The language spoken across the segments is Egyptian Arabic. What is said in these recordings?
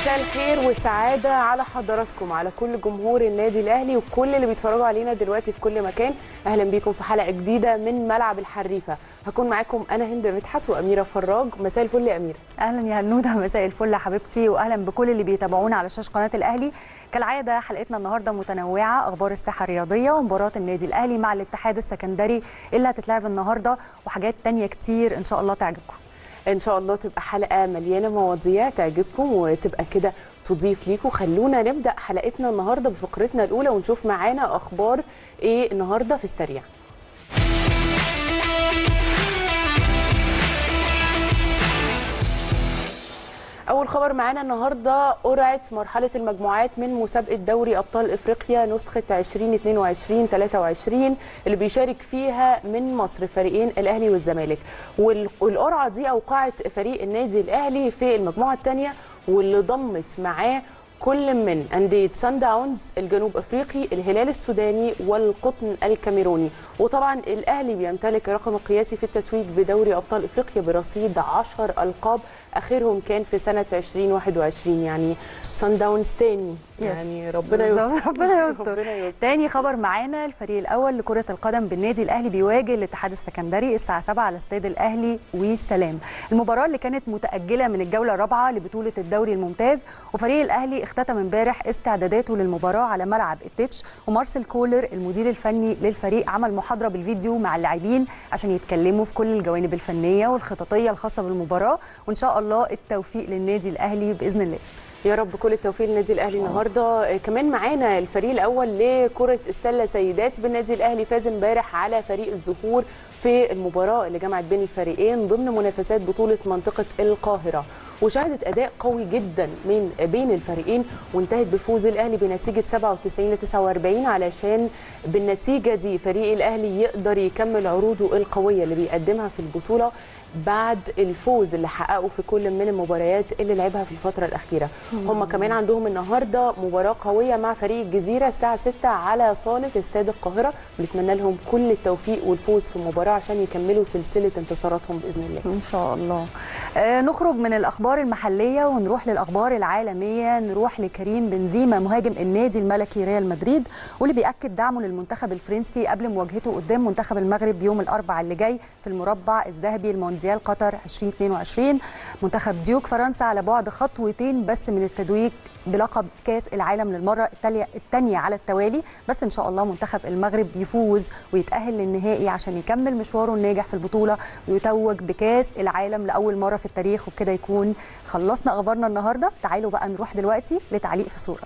مساء الخير والسعادة على حضراتكم على كل جمهور النادي الأهلي وكل اللي بيتفرجوا علينا دلوقتي في كل مكان أهلا بيكم في حلقة جديدة من ملعب الحريفة هكون معاكم أنا هند مدحت وأميرة فراج مساء الفل يا أميرة اهلا يا هنوده مساء الفل يا حبيبتي واهلا بكل اللي بيتابعونا على شاشه قناه الاهلي كالعاده حلقتنا النهارده متنوعه اخبار الساحه الرياضيه ومباراه النادي الاهلي مع الاتحاد السكندري اللي هتتلعب النهارده وحاجات تانية كتير ان شاء الله تعجبكم إن شاء الله تبقى حلقة مليانة مواضيع تعجبكم وتبقى كده تضيف ليكم خلونا نبدأ حلقتنا النهاردة بفقرتنا الأولى ونشوف معانا أخبار إيه النهاردة في السريع أول خبر معانا النهاردة قرعة مرحلة المجموعات من مسابقة دوري أبطال إفريقيا نسخة 2022-23 اللي بيشارك فيها من مصر فريقين الأهلي والزمالك وال- والقرعة دي أوقعت فريق النادي الأهلي في المجموعة الثانية واللي ضمت معاه كل من أندية سان داونز الجنوب أفريقي الهلال السوداني والقطن الكاميروني وطبعا الأهلي بيمتلك الرقم القياسي في التتويج بدوري أبطال إفريقيا برصيد 10 ألقاب آخرهم كان في سنة 2021 يعني سان داونز تاني يس. يعني ربنا بالظبط، يستر ربنا يستر. ربنا يستر تاني خبر معانا الفريق الاول لكره القدم بالنادي الاهلي بيواجه الاتحاد السكندري الساعه 7 على استاد الاهلي والسلام المباراه اللي كانت متاجله من الجوله الرابعه لبطوله الدوري الممتاز وفريق الاهلي اختتم امبارح استعداداته للمباراه على ملعب التتش ومارسيل كولر المدير الفني للفريق عمل محاضره بالفيديو مع اللاعبين عشان يتكلموا في كل الجوانب الفنيه والخططيه الخاصه بالمباراه وان شاء الله التوفيق للنادي الاهلي باذن الله يا رب كل التوفيق للنادي الاهلي النهارده آه، كمان معانا الفريق الاول لكره السله سيدات بالنادي الاهلي فاز امبارح على فريق الزهور في المباراه اللي جمعت بين الفريقين ضمن منافسات بطوله منطقه القاهره وشهدت اداء قوي جدا من بين الفريقين وانتهت بفوز الاهلي بنتيجه 97 ل 49 علشان بالنتيجه دي فريق الاهلي يقدر يكمل عروضه القويه اللي بيقدمها في البطوله بعد الفوز اللي حققه في كل من المباريات اللي لعبها في الفتره الاخيره هم كمان عندهم النهارده مباراه قويه مع فريق الجزيره الساعه 6 على صاله استاد القاهره بنتمنى لهم كل التوفيق والفوز في المباراه عشان يكملوا سلسله انتصاراتهم باذن الله ان شاء الله آه نخرج من الاخبار المحليه ونروح للاخبار العالميه نروح لكريم بنزيما مهاجم النادي الملكي ريال مدريد واللي بياكد دعمه للمنتخب الفرنسي قبل مواجهته قدام منتخب المغرب يوم الاربعاء اللي جاي في المربع الذهبي المونديال قطر 2022 منتخب ديوك فرنسا على بعد خطوتين بس من التتويج بلقب كاس العالم للمره التالية الثانيه على التوالي بس ان شاء الله منتخب المغرب يفوز ويتاهل للنهائي عشان يكمل مشواره الناجح في البطوله ويتوج بكاس العالم لاول مره في التاريخ وبكده يكون خلصنا اخبارنا النهارده تعالوا بقى نروح دلوقتي لتعليق في صوره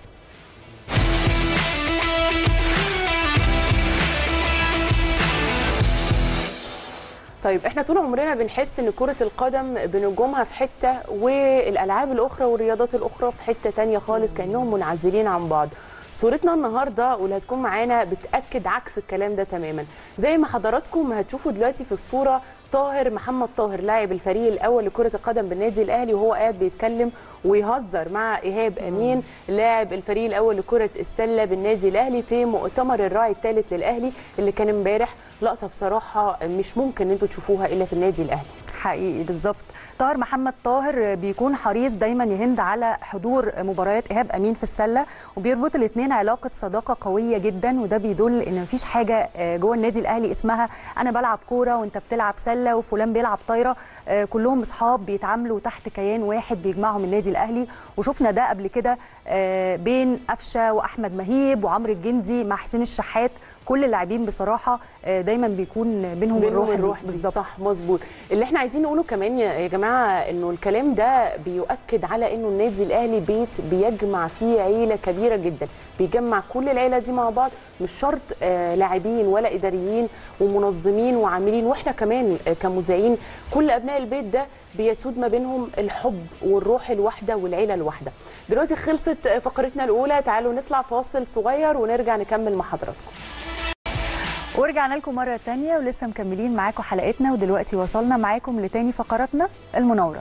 طيب احنا طول عمرنا بنحس ان كرة القدم بنجومها في حتة والالعاب الاخرى والرياضات الاخرى في حتة تانية خالص كانهم منعزلين عن بعض صورتنا النهارده واللي هتكون معانا بتاكد عكس الكلام ده تماما زي ما حضراتكم هتشوفوا دلوقتي في الصوره طاهر محمد طاهر لاعب الفريق الاول لكره القدم بالنادي الاهلي وهو قاعد بيتكلم ويهزر مع ايهاب امين لاعب الفريق الاول لكره السله بالنادي الاهلي في مؤتمر الراعي الثالث للاهلي اللي كان امبارح لقطه بصراحه مش ممكن ان انتوا تشوفوها الا في النادي الاهلي حقيقي بالظبط طاهر محمد طاهر بيكون حريص دايما يهند على حضور مباريات ايهاب امين في السله وبيربط الاثنين علاقه صداقه قويه جدا وده بيدل ان مفيش حاجه جوه النادي الاهلي اسمها انا بلعب كوره وانت بتلعب سله وفلان بيلعب طايره كلهم اصحاب بيتعاملوا تحت كيان واحد بيجمعهم النادي الاهلي وشفنا ده قبل كده بين قفشه واحمد مهيب وعمرو الجندي مع حسين الشحات كل اللاعبين بصراحه دايما بيكون بينهم الروح, الروح دي بالظبط صح مظبوط اللي احنا عايزين نقوله كمان يا جماعه انه الكلام ده بيؤكد على انه النادي الاهلي بيت بيجمع فيه عيله كبيره جدا بيجمع كل العيله دي مع بعض مش شرط آه لاعبين ولا اداريين ومنظمين وعاملين واحنا كمان آه كمذيعين كل ابناء البيت ده بيسود ما بينهم الحب والروح الواحده والعيله الواحده دلوقتي خلصت فقرتنا الاولى تعالوا نطلع فاصل صغير ونرجع نكمل مع حضراتكم ورجعنا لكم مرة تانية ولسه مكملين معاكم حلقتنا ودلوقتي وصلنا معاكم لتاني فقراتنا المناورة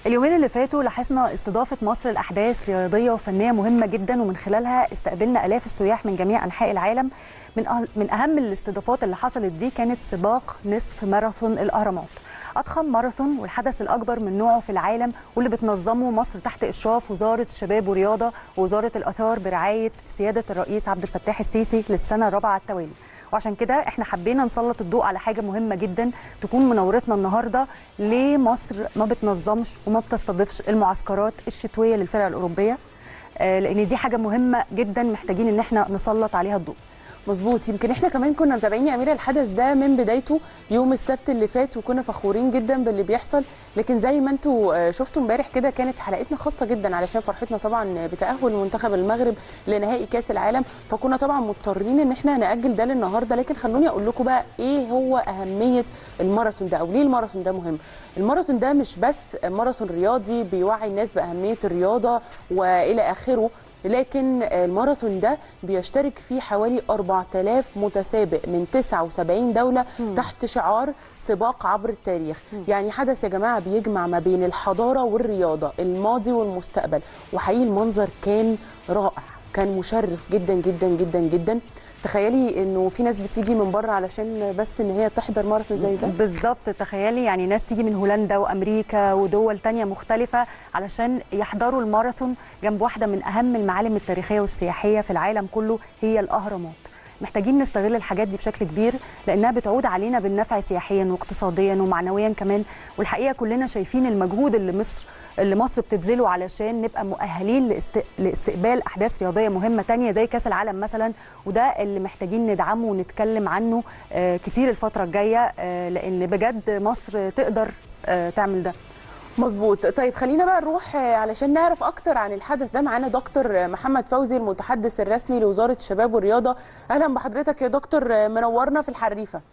اليومين اللي فاتوا لاحظنا استضافة مصر لأحداث رياضية وفنية مهمة جدا ومن خلالها استقبلنا آلاف السياح من جميع أنحاء العالم من أه- من أهم الاستضافات اللي حصلت دي كانت سباق نصف ماراثون الأهرامات أضخم ماراثون والحدث الأكبر من نوعه في العالم واللي بتنظمه مصر تحت إشراف وزارة الشباب والرياضة ووزارة الآثار برعاية سيادة الرئيس عبد الفتاح السيسي للسنة الرابعة على التوالي وعشان كده احنا حبينا نسلط الضوء على حاجه مهمه جدا تكون منورتنا النهارده ليه مصر ما بتنظمش وما بتستضيفش المعسكرات الشتويه للفرق الاوروبيه آه، لان دي حاجه مهمه جدا محتاجين ان احنا نسلط عليها الضوء مظبوط يمكن احنا كمان كنا متابعين يا اميره الحدث ده من بدايته يوم السبت اللي فات وكنا فخورين جدا باللي بيحصل لكن زي ما انتوا آه، شفتوا امبارح كده كانت حلقتنا خاصه جدا علشان فرحتنا طبعا بتاهل منتخب المغرب لنهائي كاس العالم فكنا طبعا مضطرين ان احنا ناجل ده للنهارده لكن خلوني اقول لكم بقى ايه هو اهميه الماراثون ده او ليه الماراثون ده مهم الماراثون ده مش بس ماراثون رياضي بيوعي الناس باهميه الرياضه والى اخره لكن الماراثون ده بيشترك فيه حوالي 4000 متسابق من 79 دولة مم. تحت شعار سباق عبر التاريخ يعني حدث يا جماعة بيجمع ما بين الحضارة والرياضة الماضي والمستقبل وحقيقي المنظر كان رائع كان مشرف جدا جدا جدا جدا تخيلي انه في ناس بتيجي من بره علشان بس ان هي تحضر ماراثون زي ده بالظبط تخيلي يعني ناس تيجي من هولندا وامريكا ودول تانية مختلفه علشان يحضروا الماراثون جنب واحده من اهم المعالم التاريخيه والسياحيه في العالم كله هي الاهرامات محتاجين نستغل الحاجات دي بشكل كبير لانها بتعود علينا بالنفع سياحيا واقتصاديا ومعنويا كمان والحقيقه كلنا شايفين المجهود اللي مصر اللي مصر بتبذله علشان نبقى مؤهلين لاست... لاستقبال احداث رياضيه مهمه تانية زي كاس العالم مثلا وده اللي محتاجين ندعمه ونتكلم عنه آه، كتير الفتره الجايه آه، لان بجد مصر تقدر آه، تعمل ده مظبوط طيب خلينا بقى نروح آه، علشان نعرف اكتر عن الحدث ده معانا دكتور آه، محمد فوزي المتحدث الرسمي لوزاره الشباب والرياضه اهلا بحضرتك يا دكتور آه، منورنا في الحريفه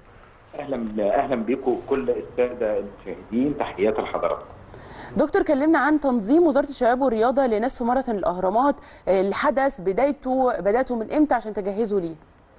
اهلا اهلا بكم كل الساده المشاهدين تحيات لحضراتكم دكتور كلمنا عن تنظيم وزاره الشباب والرياضه لنصف ماراثون الاهرامات آه، الحدث بدايته بداته من امتى عشان تجهزوا ليه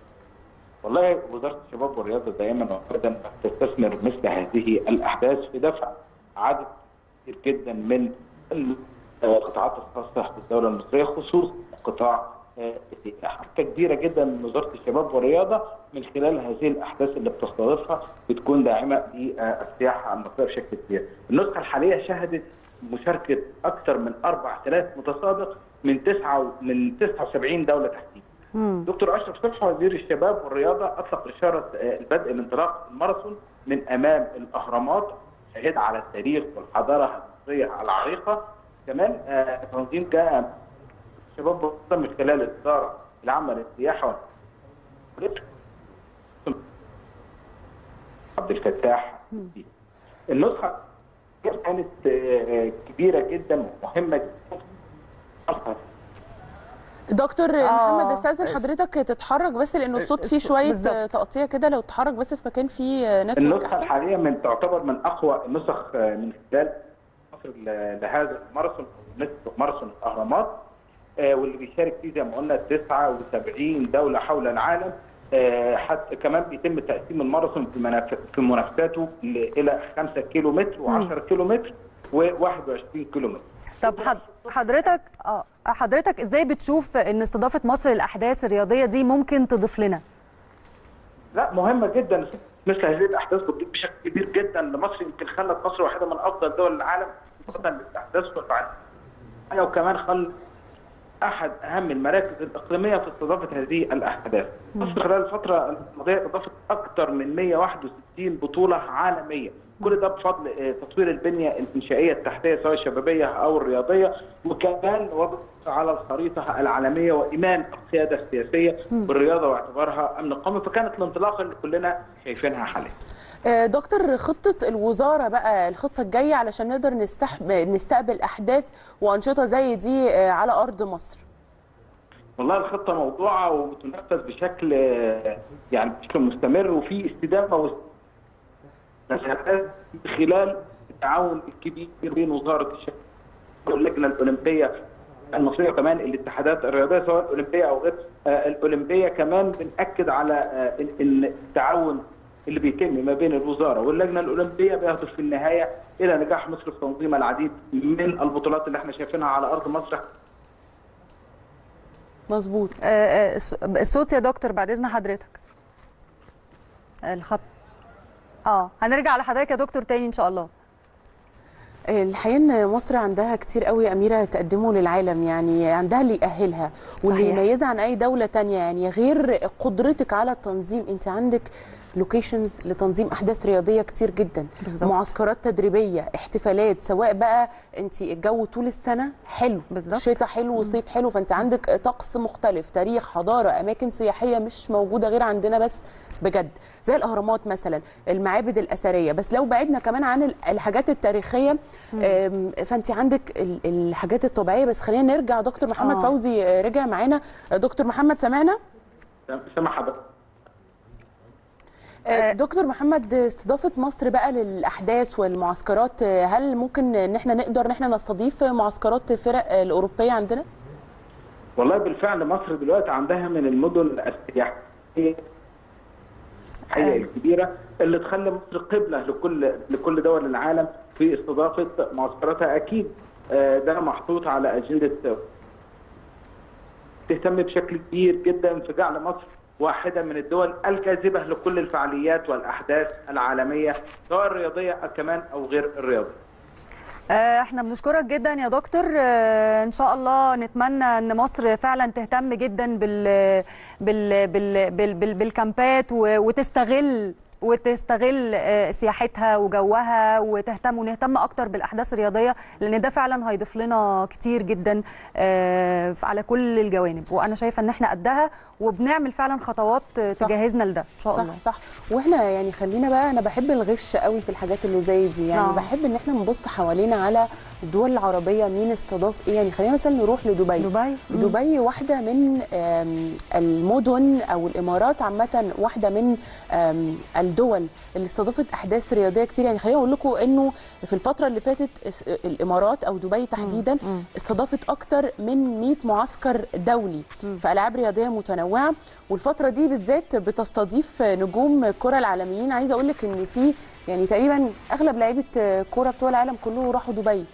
والله وزاره الشباب والرياضه دائما وابدا تستثمر مثل هذه الاحداث في دفع عدد كبير جدا من القطاعات الخاصه بالدوله المصريه خصوصا قطاع آه، السياحه. حركه كبيره جدا من وزاره الشباب والرياضه من خلال هذه الاحداث اللي بتستضيفها بتكون داعمه للسياحه المصريه بشكل كبير. النسخه الحاليه شهدت مشاركه اكثر من 4000 متسابق من تسعه من 79 دوله تحديدا. مم. دكتور اشرف صبحي وزير الشباب والرياضه اطلق اشاره آه، البدء من انطلاق الماراثون من امام الاهرامات شهد على التاريخ والحضاره المصريه العريقه كمان آه، تنظيم جاء الشباب والرياضه من خلال الاداره العامه للسياحه والتسويق. عبد الفتاح النسخه كانت آه، كبيره جدا ومهمه جدا دكتور آه. محمد استاذن حضرتك تتحرك بس لانه الصوت فيه الصوت- شويه بالظبط. آه، تقطيع كده لو تتحرك بس في مكان فيه نتورك النسخه الحاليه من تعتبر من اقوى النسخ من خلال مصر ل- لهذا الماراثون نسخ ماراثون الاهرامات آه، واللي بيشارك فيه زي ما قلنا 79 دوله حول العالم آه، حتى كمان بيتم تقسيم الماراثون في مناف- في منافساته ل- الى 5 كيلو متر و10 كيلو متر و21 كيلو متر طب حض- حضرتك اه حضرتك ازاي بتشوف ان استضافه مصر للاحداث الرياضيه دي ممكن تضيف لنا لا مهمه جدا مثل هذه الاحداث بتضيف بشكل كبير جدا لمصر يمكن خلت مصر واحده من افضل دول العالم خاصه للاحداث والفعاليات وكمان خل احد اهم المراكز الاقليميه في استضافه هذه الاحداث. مصر خلال الفتره الماضيه اضافت اكثر من 161 بطوله عالميه، كل ده بفضل آه، تطوير البنيه الانشائيه التحتيه سواء الشبابيه او الرياضيه وكمان وضع على الخريطه العالميه وايمان القياده السياسيه بالرياضه واعتبارها امن قومي فكانت الانطلاقه اللي كلنا شايفينها حاليا. آه، دكتور خطة الوزارة بقى الخطة الجاية علشان نقدر نستحب... نستقبل أحداث وأنشطة زي دي آه، على أرض مصر والله الخطه موضوعه وبتنفذ بشكل آه، يعني بشكل مستمر وفي استدامه و خلال التعاون الكبير بين وزاره الشباب واللجنه الاولمبيه المصريه وكمان الاتحادات الرياضيه سواء الاولمبيه او غير آه، الاولمبيه كمان بناكد على آه، ان إن التعاون اللي بيتم ما بين الوزاره واللجنه الاولمبيه بيهدف في النهايه الى نجاح مصر في تنظيم العديد من البطولات اللي احنا شايفينها على ارض مصر مظبوط آه، آه، الص- الصوت يا دكتور بعد اذن حضرتك الخط اه هنرجع لحضرتك يا دكتور تاني ان شاء الله الحقيقه ان مصر عندها كتير قوي اميره تقدمه للعالم يعني عندها اللي يأهلها واللي صحيح. يميزها عن اي دوله تانية يعني غير قدرتك على التنظيم انت عندك لوكيشنز لتنظيم احداث رياضيه كتير جدا بالظبط. معسكرات تدريبيه احتفالات سواء بقى انت الجو طول السنه حلو بالظبط. شتاء حلو وصيف حلو فانت عندك طقس مختلف تاريخ حضاره اماكن سياحيه مش موجوده غير عندنا بس بجد زي الاهرامات مثلا المعابد الاثريه بس لو بعدنا كمان عن ال- الحاجات التاريخيه أم، فانت عندك ال- الحاجات الطبيعيه بس خلينا نرجع دكتور محمد آه. فوزي آه، رجع معانا آه، دكتور محمد سمعنا سامح حضرتك آه، دكتور محمد استضافه مصر بقى للاحداث والمعسكرات آه، هل ممكن ان احنا نقدر ان احنا نستضيف معسكرات فرق آه، الاوروبيه عندنا والله بالفعل مصر دلوقتي عندها من المدن السياحيه الحقيقة الكبيره اللي تخلي مصر قبله لكل لكل دول العالم في استضافه معسكراتها اكيد آه، ده محطوط على اجنده تهتم بشكل كبير جدا في جعل مصر واحده من الدول الجاذبه لكل الفعاليات والاحداث العالميه سواء الرياضيه كمان او غير الرياضيه. آه، احنا بنشكرك جدا يا دكتور آه، ان شاء الله نتمنى ان مصر فعلا تهتم جدا بال بال بال بال بال بالكامبات و- وتستغل وتستغل آه، سياحتها وجوها وتهتم ونهتم اكتر بالاحداث الرياضيه لان ده فعلا هيضيف لنا كتير جدا آه، على كل الجوانب وانا شايفه ان احنا قدها وبنعمل فعلا خطوات آه، صح. تجهزنا لده ان شاء صح الله صح واحنا يعني خلينا بقى انا بحب الغش قوي في الحاجات اللي زي دي يعني آه. بحب ان احنا نبص حوالينا على الدول العربيه مين استضاف ايه يعني خلينا مثلا نروح لدبي دبي مم. دبي واحدة من آم، المدن أو الإمارات عامة واحدة من آم، الدول اللي استضافت أحداث رياضية كتير يعني خليني أقول لكم إنه في الفترة اللي فاتت اس- الإمارات أو دبي تحديدا مم. استضافت أكتر من 100 معسكر دولي مم. في ألعاب رياضية متنوعة والفترة دي بالذات بتستضيف نجوم الكرة العالميين عايزة أقول لك إن في يعني تقريبا أغلب لعيبة كرة بتوع العالم كله راحوا دبي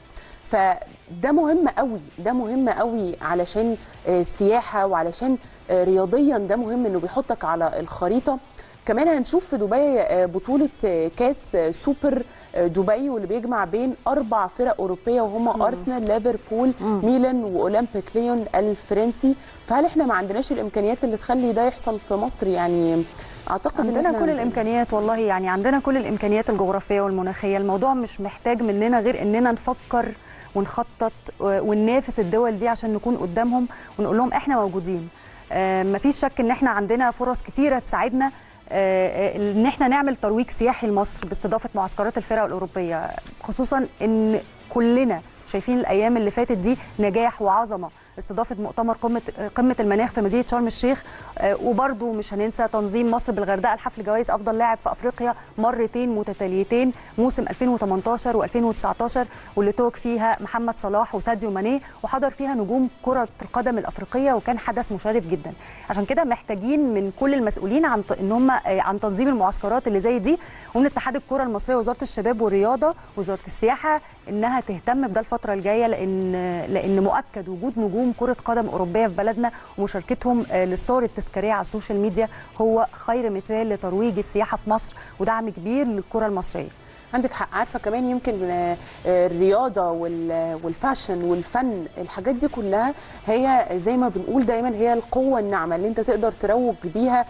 فده مهم قوي ده مهم قوي علشان آه، السياحه وعلشان آه، رياضيا ده مهم انه بيحطك على الخريطه كمان هنشوف في دبي آه، بطوله آه، كاس آه، سوبر آه، دبي واللي بيجمع بين اربع فرق اوروبيه وهم ارسنال ليفربول مم. ميلان واولمبيك ليون الفرنسي فهل احنا ما عندناش الامكانيات اللي تخلي ده يحصل في مصر يعني اعتقد إن عندنا إحنا كل الامكانيات والله يعني عندنا كل الامكانيات الجغرافيه والمناخيه الموضوع مش محتاج مننا غير اننا نفكر ونخطط وننافس الدول دي عشان نكون قدامهم ونقول لهم احنا موجودين آه، مفيش شك ان احنا عندنا فرص كتيره تساعدنا آه، آه، ان احنا نعمل ترويج سياحي لمصر باستضافه معسكرات الفرق الاوروبيه خصوصا ان كلنا شايفين الايام اللي فاتت دي نجاح وعظمه استضافه مؤتمر قمه قمه المناخ في مدينه شرم الشيخ آه، وبرضو مش هننسى تنظيم مصر بالغردقه لحفل جوائز افضل لاعب في افريقيا مرتين متتاليتين موسم 2018 و2019 واللي توج فيها محمد صلاح وساديو ماني وحضر فيها نجوم كره القدم الافريقيه وكان حدث مشرف جدا عشان كده محتاجين من كل المسؤولين عن ط- ان هم آه، عن تنظيم المعسكرات اللي زي دي ومن اتحاد الكره المصريه ووزاره الشباب والرياضه وزاره السياحه انها تهتم بده الفتره الجايه لان لان مؤكد وجود نجوم كره قدم اوروبيه في بلدنا ومشاركتهم آه، للصور التذكاريه على السوشيال ميديا هو خير مثال لترويج السياحه في مصر ودعم كبير للكره المصريه عندك حق عارفه كمان يمكن آه، آه، الرياضه وال- والفاشن والفن الحاجات دي كلها هي زي ما بنقول دايما هي القوه الناعمه اللي انت تقدر تروج بيها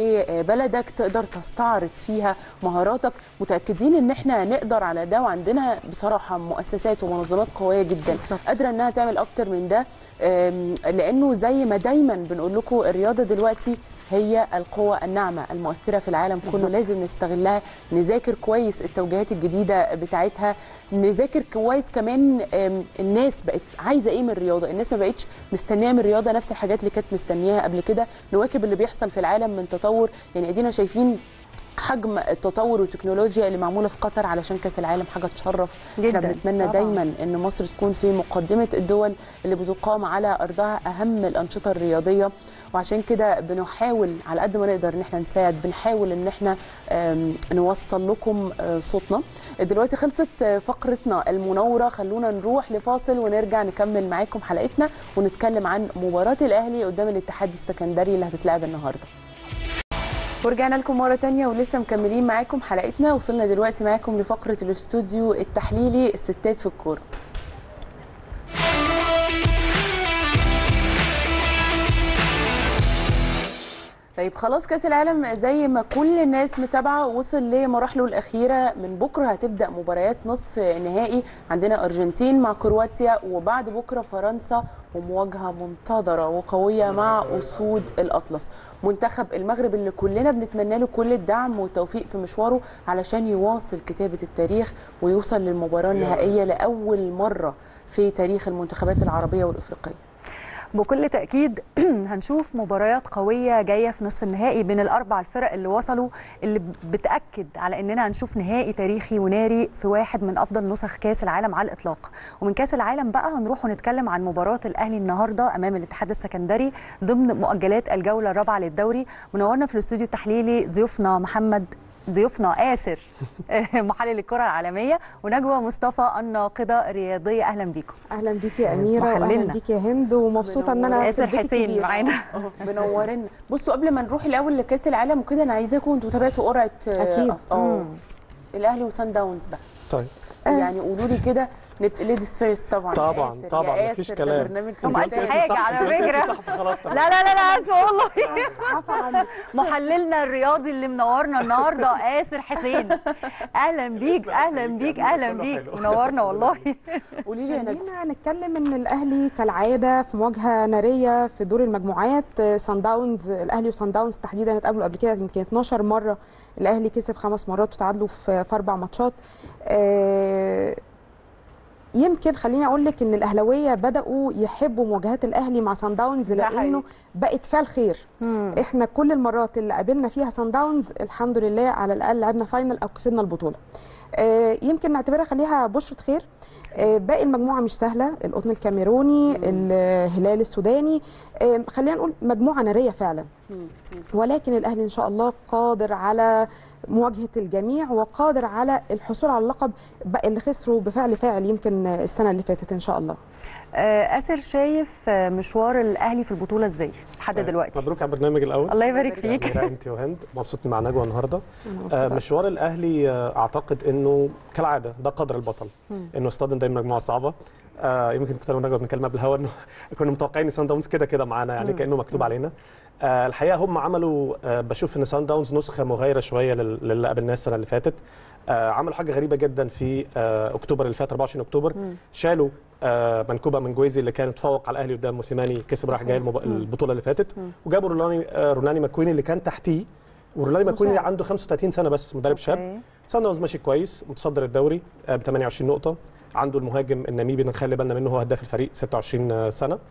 لبلدك تقدر تستعرض فيها مهاراتك متاكدين ان احنا نقدر على ده وعندنا بصراحه مؤسسات ومنظمات قويه جدا قادره انها تعمل اكتر من ده آم، لانه زي ما دايما بنقول لكم الرياضه دلوقتي هي القوة الناعمة المؤثرة في العالم كله لازم نستغلها نذاكر كويس التوجيهات الجديدة بتاعتها نذاكر كويس كمان آم، الناس بقت عايزة ايه من الرياضة الناس ما بقتش مستنية من الرياضة نفس الحاجات اللي كانت مستنياها قبل كده نواكب اللي بيحصل في العالم من تطور يعني ادينا شايفين حجم التطور والتكنولوجيا اللي معموله في قطر علشان كاس العالم حاجه تشرف احنا جداً، بنتمنى طبعاً. دايما ان مصر تكون في مقدمه الدول اللي بتقام على ارضها اهم الانشطه الرياضيه وعشان كده بنحاول على قد ما نقدر ان احنا نساعد بنحاول ان احنا آم، نوصل لكم آه، صوتنا دلوقتي خلصت آه، فقرتنا المناوره خلونا نروح لفاصل ونرجع نكمل معاكم حلقتنا ونتكلم عن مباراه الاهلي قدام الاتحاد السكندري اللي هتتلعب النهارده ورجعنا لكم مرة تانية ولسه مكملين معاكم حلقتنا وصلنا دلوقتي معاكم لفقرة الاستوديو التحليلي الستات في الكورة طيب خلاص كاس العالم زي ما كل الناس متابعه وصل لمراحله الاخيره من بكره هتبدا مباريات نصف نهائي عندنا ارجنتين مع كرواتيا وبعد بكره فرنسا ومواجهه منتظره وقويه مع اسود الاطلس منتخب المغرب اللي كلنا بنتمنى له كل الدعم والتوفيق في مشواره علشان يواصل كتابه التاريخ ويوصل للمباراه النهائيه لاول مره في تاريخ المنتخبات العربيه والافريقيه بكل تأكيد هنشوف مباريات قوية جاية في نصف النهائي بين الأربع الفرق اللي وصلوا اللي بتأكد على إننا هنشوف نهائي تاريخي وناري في واحد من أفضل نسخ كأس العالم على الإطلاق ومن كأس العالم بقى هنروح ونتكلم عن مباراة الأهلي النهاردة أمام الاتحاد السكندري ضمن مؤجلات الجولة الرابعة للدوري منورنا في الاستوديو التحليلي ضيوفنا محمد ضيوفنا آسر محلل الكرة العالمية ونجوى مصطفى الناقدة الرياضية أهلا بيكم اهلا بيكي يا اميره محللنا. واهلا بيكي يا هند ومبسوطه ان انا في آسر البيت حسين الكبير. معانا منورنا بصوا قبل ما نروح الاول لكاس العالم وكده انا عايزاكم انتوا تابعتوا قرعه آه، أكيد. اه مم. الاهلي وسان داونز بقى طيب آه. يعني قولوا لي كده نبقى ليديز فيرست طبعا يا طبعا، آسر، يا طبعا، آسر، مفيش ده كلام. برنامج هم قالش ستات. حاجة على فكرة. خلاص لا لا لا لا اسف والله عفوا عنك. محللنا الرياضي اللي منورنا النهارده آسر حسين اهلا بيك اهلا بيك اهلا كله بيك حلو. منورنا والله قولي لي يا نجم خلينا نتكلم ان الاهلي كالعاده في مواجهه ناريه في دور المجموعات آه، سان داونز الاهلي وسان داونز تحديدا اتقابلوا قبل كده يمكن 12 مره الاهلي كسب خمس مرات وتعادلوا في في اربع ماتشات آه، يمكن خليني اقول لك ان الاهلاويه بداوا يحبوا مواجهات الاهلي مع سان داونز ده لانه حقيقي. بقت فيها الخير احنا كل المرات اللي قابلنا فيها سان داونز الحمد لله على الاقل لعبنا فاينل او كسبنا البطوله آه، يمكن نعتبرها خليها بشرة خير آه، باقي المجموعة مش سهلة القطن الكاميروني الهلال السوداني آه، خلينا نقول مجموعة نارية فعلا ولكن الأهلي إن شاء الله قادر على مواجهة الجميع وقادر على الحصول على اللقب بقى اللي خسروا بفعل فاعل يمكن السنة اللي فاتت إن شاء الله آه، آسر شايف آه، مشوار الاهلي في البطوله ازاي لحد طيب، دلوقتي مبروك على البرنامج الاول الله يبارك فيك أميرة انت وهند مبسوط مع نجوى النهارده أنا آه مبسوطة. مشوار الاهلي آه اعتقد انه كالعاده ده قدر البطل انه يصطدم دايما مجموعه صعبه آه يمكن كنت انا ونجوى بنتكلم قبل الهوا انه كنا متوقعين ان سان داونز كده كده معانا يعني كانه مكتوب علينا آه الحقيقه هم عملوا آه بشوف ان سان داونز نسخه مغايره شويه لل- للي قابلناه السنه اللي فاتت آه عملوا حاجه غريبه جدا في آه اكتوبر اللي فات 24 اكتوبر شالوا آه منكوبه من جويزي اللي كان اتفوق على الاهلي قدام موسيماني كسب راح جاي المب... البطوله اللي فاتت وجابوا رولاني آه رولاني ماكويني اللي كان تحتيه ورولاني ماكويني مساعد. عنده 35 سنه بس مدرب شاب أوكي. سان داونز ماشي كويس متصدر الدوري ب 28 نقطه عنده المهاجم النميبي اللي نخلي بالنا منه هو هداف الفريق 26 سنه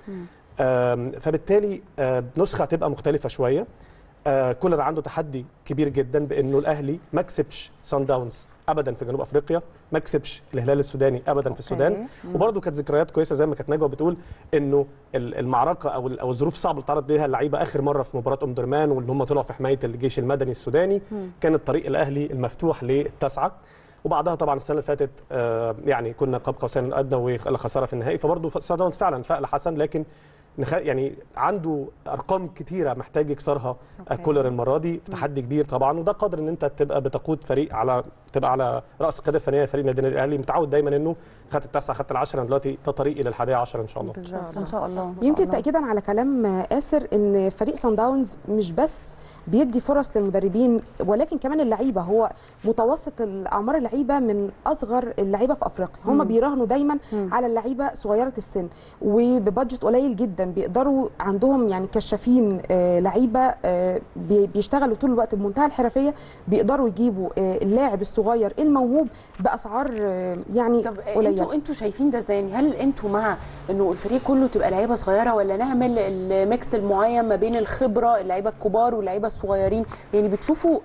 آم، فبالتالي آه، نسخه هتبقى مختلفه شويه آه، كولر عنده تحدي كبير جدا بانه الاهلي ما كسبش سان داونز ابدا في جنوب افريقيا ما كسبش الهلال السوداني ابدا في السودان وبرده كانت ذكريات كويسه زي ما كانت نجوى بتقول انه ال- المعركه او ال- او الظروف الصعبه اللي تعرض ليها اللعيبه اخر مره في مباراه ام درمان وان هم طلعوا في حمايه الجيش المدني السوداني كان الطريق الاهلي المفتوح للتسعه وبعدها طبعا السنه اللي فاتت آه، يعني كنا قاب قوسين ادنى وخساره في النهائي فبرضه سان داونز فعلا فأل حسن لكن نخ... يعني عنده ارقام كتيره محتاج يكسرها أوكي. كولر المره دي في تحدي كبير طبعا وده قادر ان انت تبقى بتقود فريق على تبقى على راس القياده الفنيه لفريق النادي الاهلي متعود دايما انه خدت التاسعه خدت العشره دلوقتي ده طريق الى الحادية عشر ان شاء الله بالظبط ان شاء الله إن شاء يمكن الله. تاكيدا على كلام آسر ان فريق سان داونز مش بس بيدي فرص للمدربين ولكن كمان اللعيبه هو متوسط الاعمار اللعيبه من اصغر اللعيبه في افريقيا هم بيراهنوا دايما على اللعيبه صغيره السن وببادجت قليل جدا بيقدروا عندهم يعني كشافين آه، لعيبه آه، بي- بيشتغلوا طول الوقت بمنتهى الحرفيه بيقدروا يجيبوا آه، اللاعب الصغير الموهوب باسعار آه، يعني طب قليله انتوا انتوا شايفين ده ازاي يعني هل انتوا مع انه الفريق كله تبقى لعيبه صغيره ولا نعمل الميكس المعين ما بين الخبره اللعيبه الكبار واللعيبه الصغيرين يعني بتشوفوا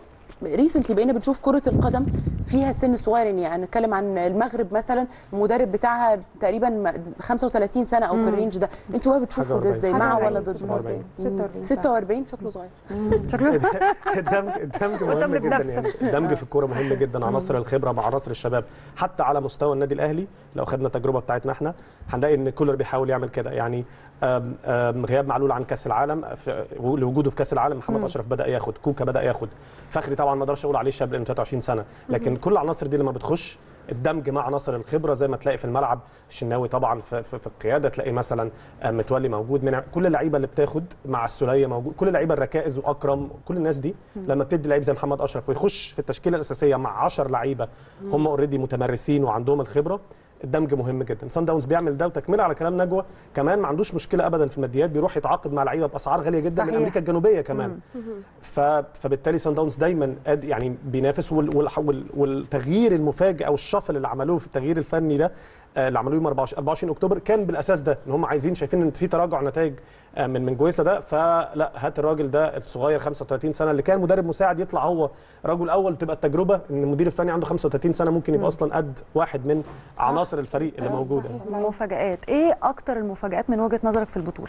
ريسنتلي بقينا بنشوف كره القدم فيها سن صغير يعني نتكلم عن المغرب مثلا المدرب بتاعها تقريبا م- 35 سنه او في الرينج ده انتوا بقى بتشوفوا ده حاجة ازاي أربعين. مع حاجة ولا أربعين، ضد 46 46 46 شكله صغير شكله الدمج الدمج مهم مهتم جدا بنفسه. يعني الدمج في الكوره مهم جدا عناصر الخبره مع عناصر الشباب حتى على مستوى النادي الاهلي لو خدنا التجربه بتاعتنا احنا هنلاقي ان كولر بيحاول يعمل كده يعني آم، آم، غياب معلول عن كاس العالم في لوجوده في كاس العالم محمد اشرف بدا ياخد كوكا بدا ياخد فخري طبعا ما اقدرش اقول عليه شاب لانه 23 سنه لكن كل العناصر دي لما بتخش الدمج مع عناصر الخبره زي ما تلاقي في الملعب الشناوي طبعا في, في, في القياده تلاقي مثلا آه، متولي موجود من كل اللعيبه اللي بتاخد مع السوليه موجود كل اللعيبه الركائز واكرم كل الناس دي لما بتدي لعيب زي محمد اشرف ويخش في التشكيله الاساسيه مع 10 لعيبه هم اوريدي متمرسين وعندهم الخبره الدمج مهم جدا سان داونز بيعمل ده وتكمله على كلام نجوى كمان ما عندوش مشكله ابدا في الماديات بيروح يتعاقد مع لعيبه باسعار غاليه جدا صحيح. من امريكا الجنوبيه كمان ف... فبالتالي سان داونز دايما قاد- يعني بينافس وال... وال... وال... والتغيير المفاجئ او الشفل اللي عملوه في التغيير الفني ده آه، اللي عملوه يوم 24 24 اكتوبر كان بالاساس ده ان هم عايزين شايفين ان في تراجع نتائج آه، من من جويسا ده فلا هات الراجل ده الصغير 35 سنه اللي كان مدرب مساعد يطلع هو رجل اول تبقى التجربه ان المدير الفني عنده 35 سنه ممكن يبقى اصلا قد واحد من عناصر الفريق اللي آه، موجوده صحيح. مفاجآت ايه اكتر المفاجآت من وجهة نظرك في البطولة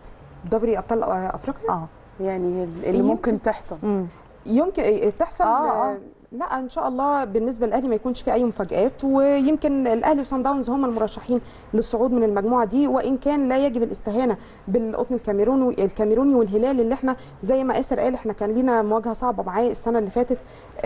دوري ابطال افريقيا اه يعني اللي يمكن. ممكن تحصل امم يمكن تحصل آه، آه. لا ان شاء الله بالنسبه للاهلي ما يكونش في اي مفاجات ويمكن الاهلي وصن داونز هم المرشحين للصعود من المجموعه دي وان كان لا يجب الاستهانه بالقطن الكاميروني الكاميروني والهلال اللي احنا زي ما اسر قال احنا كان لينا مواجهه صعبه معاه السنه اللي فاتت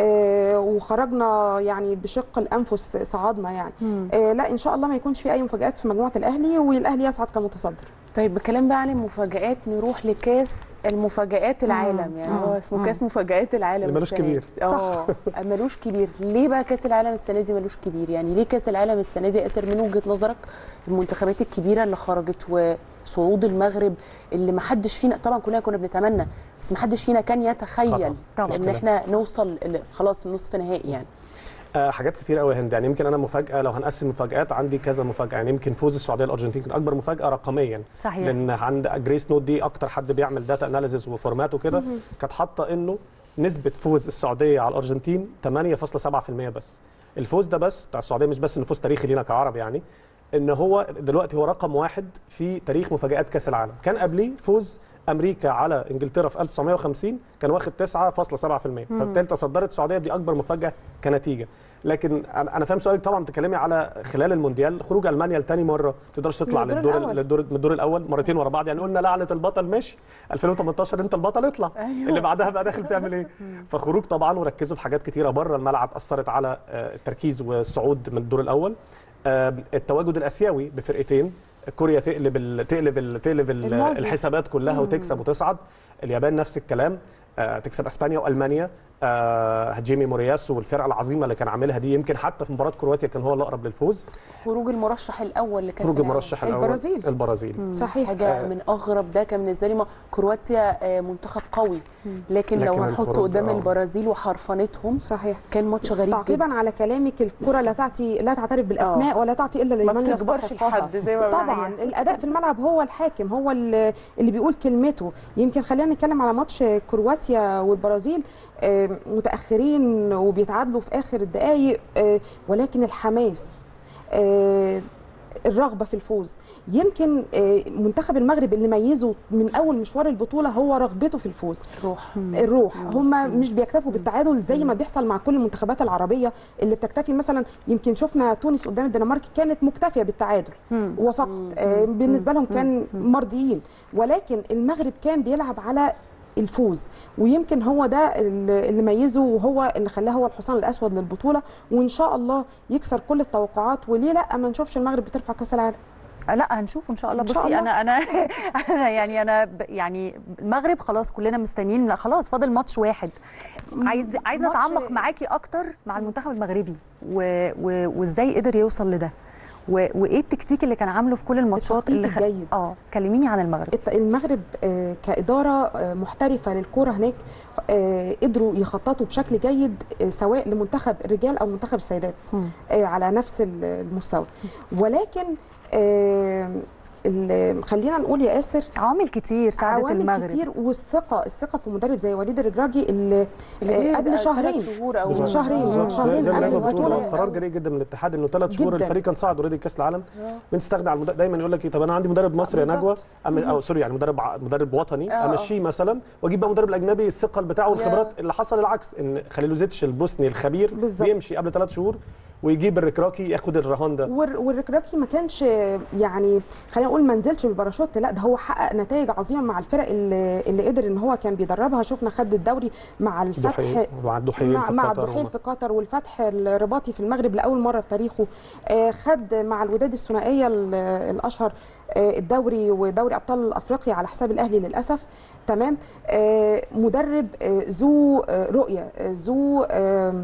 آه وخرجنا يعني بشق الانفس صعدنا يعني آه لا ان شاء الله ما يكونش في اي مفاجات في مجموعه الاهلي والاهلي يصعد كمتصدر طيب بكلام بقى عن المفاجآت نروح لكاس المفاجآت العالم يعني هو اسمه كاس مفاجآت العالم اللي ملوش السنة كبير. دي. اه ملوش كبير ليه بقى كاس العالم السنه دي ملوش كبير يعني ليه كاس العالم السنه دي ياسر من وجهه نظرك المنتخبات الكبيره اللي خرجت وصعود المغرب اللي ما حدش فينا طبعا كلنا كنا بنتمنى بس ما حدش فينا كان يتخيل طبعاً. طبعاً. ان احنا نوصل ل- خلاص نصف نهائي يعني آه، حاجات كتير قوي يا هند يعني يمكن انا مفاجاه لو هنقسم مفاجات عندي كذا مفاجاه يعني يمكن فوز السعوديه الارجنتين كان اكبر مفاجاه رقميا صحيح. لان عند جريس نوت دي اكتر حد بيعمل داتا اناليسيز وفورمات وكده كانت حاطه انه نسبه فوز السعوديه على الارجنتين 8.7% بس الفوز ده بس بتاع السعوديه مش بس انه فوز تاريخي لينا كعرب يعني ان هو دلوقتي هو رقم واحد في تاريخ مفاجات كاس العالم كان قبليه فوز امريكا على انجلترا في 1950 كان واخد 9.7% فبالتالي تصدرت السعوديه دي اكبر مفاجاه كنتيجه لكن انا أنا فاهم سؤالك طبعا بتتكلمي على خلال المونديال خروج المانيا لتاني مره ما تقدرش تطلع من الدور للدور الأول. للدور من الدور الاول مرتين ورا بعض يعني قلنا لعنه البطل ماشي 2018 انت البطل اطلع أيوة. اللي بعدها بقى داخل تعمل ايه فخروج طبعا وركزوا في حاجات كتيره بره الملعب اثرت على آه، التركيز والصعود من الدور الاول آه، التواجد الاسيوي بفرقتين كوريا تقلب ال تقلب ال تقلب ال الموازنة. الحسابات كلها وتكسب وتصعد اليابان نفس الكلام آه، تكسب اسبانيا والمانيا آه، هجيمي مورياسو والفرقه العظيمه اللي كان عاملها دي يمكن حتى في مباراه كرواتيا كان هو الاقرب للفوز خروج المرشح الاول لكاس خروج العالم. المرشح الاول البرازيل. البرازيل صحيح حاجه من اغرب ده كان بالنسبه لي ما- كرواتيا آه، منتخب قوي لكن, لو لكن هنحطه الخروج، قدام آه. البرازيل وحرفنتهم صحيح كان ماتش غريب جدا تعقيبا على كلامك الكره لا تعطي لا تعترف بالاسماء ولا تعطي الا ما لمن بتكبرش يستحقها لحد زي ما طبعا بنقول. الاداء في الملعب هو الحاكم هو اللي اللي بيقول كلمته يمكن خلينا نتكلم على ماتش كرواتيا والبرازيل آه، متاخرين وبيتعادلوا في اخر الدقائق آه، ولكن الحماس آه، الرغبه في الفوز يمكن آه، منتخب المغرب اللي ميزه من اول مشوار البطوله هو رغبته في الفوز روح الروح هم مش بيكتفوا بالتعادل زي ما بيحصل مع كل المنتخبات العربيه اللي بتكتفي مثلا يمكن شفنا تونس قدام الدنمارك كانت مكتفيه بالتعادل وفقط آه، بالنسبه لهم كان مرضيين ولكن المغرب كان بيلعب على الفوز ويمكن هو ده اللي اللي ميزه وهو اللي خلاه هو الحصان الاسود للبطوله وان شاء الله يكسر كل التوقعات وليه لا ما نشوفش المغرب بترفع كاس العالم آه، لا هنشوف ان شاء الله إن شاء بصي الله. انا انا انا يعني انا ب- يعني المغرب خلاص كلنا مستنيين لا خلاص فاضل ماتش واحد عايز عايزه ماتش- اتعمق معاكي اكتر مع المنتخب المغربي و... و... وازاي قدر يوصل لده و... وايه التكتيك اللي كان عامله في كل الماتشات التخطيط اللي خ... الجيد. اه كلميني عن المغرب الت- المغرب آه، كإدارة آه، محترفة للكرة هناك آه، قدروا يخططوا بشكل جيد آه، سواء لمنتخب الرجال أو منتخب السيدات مم. آه، على نفس ال- المستوى ولكن آه، ال- خلينا نقول يا ياسر عوامل كتير ساعدت عوامل المغرب كتير والثقه الثقه في مدرب زي وليد الرجراجي اللي, اللي آه، بيبقى قبل ثلاث شهرين شهور او بالظبط. شهرين. بالظبط. شهرين زي ما قبل اللعبة بتقول البطولة. قرار جريء جدا من الاتحاد انه ثلاث شهور جداً. الفريق كان صعد اوريدي كاس العالم بنستغنى على المدرب دايما يقول لك إيه، طب انا عندي مدرب مصري يا نجوى بالظبط. أم- او سوري يعني مدرب ع- مدرب وطني آه. امشيه مثلا واجيب بقى مدرب الاجنبي الثقل بتاعه والخبرات اللي حصل العكس ان خليلوزيتش البوسني الخبير بالظبط. بيمشي قبل ثلاث شهور ويجيب الركراكي ياخد الرهان ده والر- والركراكي ما كانش يعني خلينا نقول ما نزلش بالباراشوت لا ده هو حقق نتائج عظيمه مع الفرق اللي, اللي قدر ان هو كان بيدربها شفنا خد الدوري مع الفتح دحيل مع الدحيل مع, في مع قطر الدحيل وما- في قطر والفتح الرباطي في المغرب لاول مره في تاريخه آه، خد مع الوداد الثنائيه ال- الاشهر آه، الدوري ودوري ابطال افريقيا على حساب الاهلي للاسف تمام آه، مدرب آه، ذو آه، رؤيه آه، ذو آه،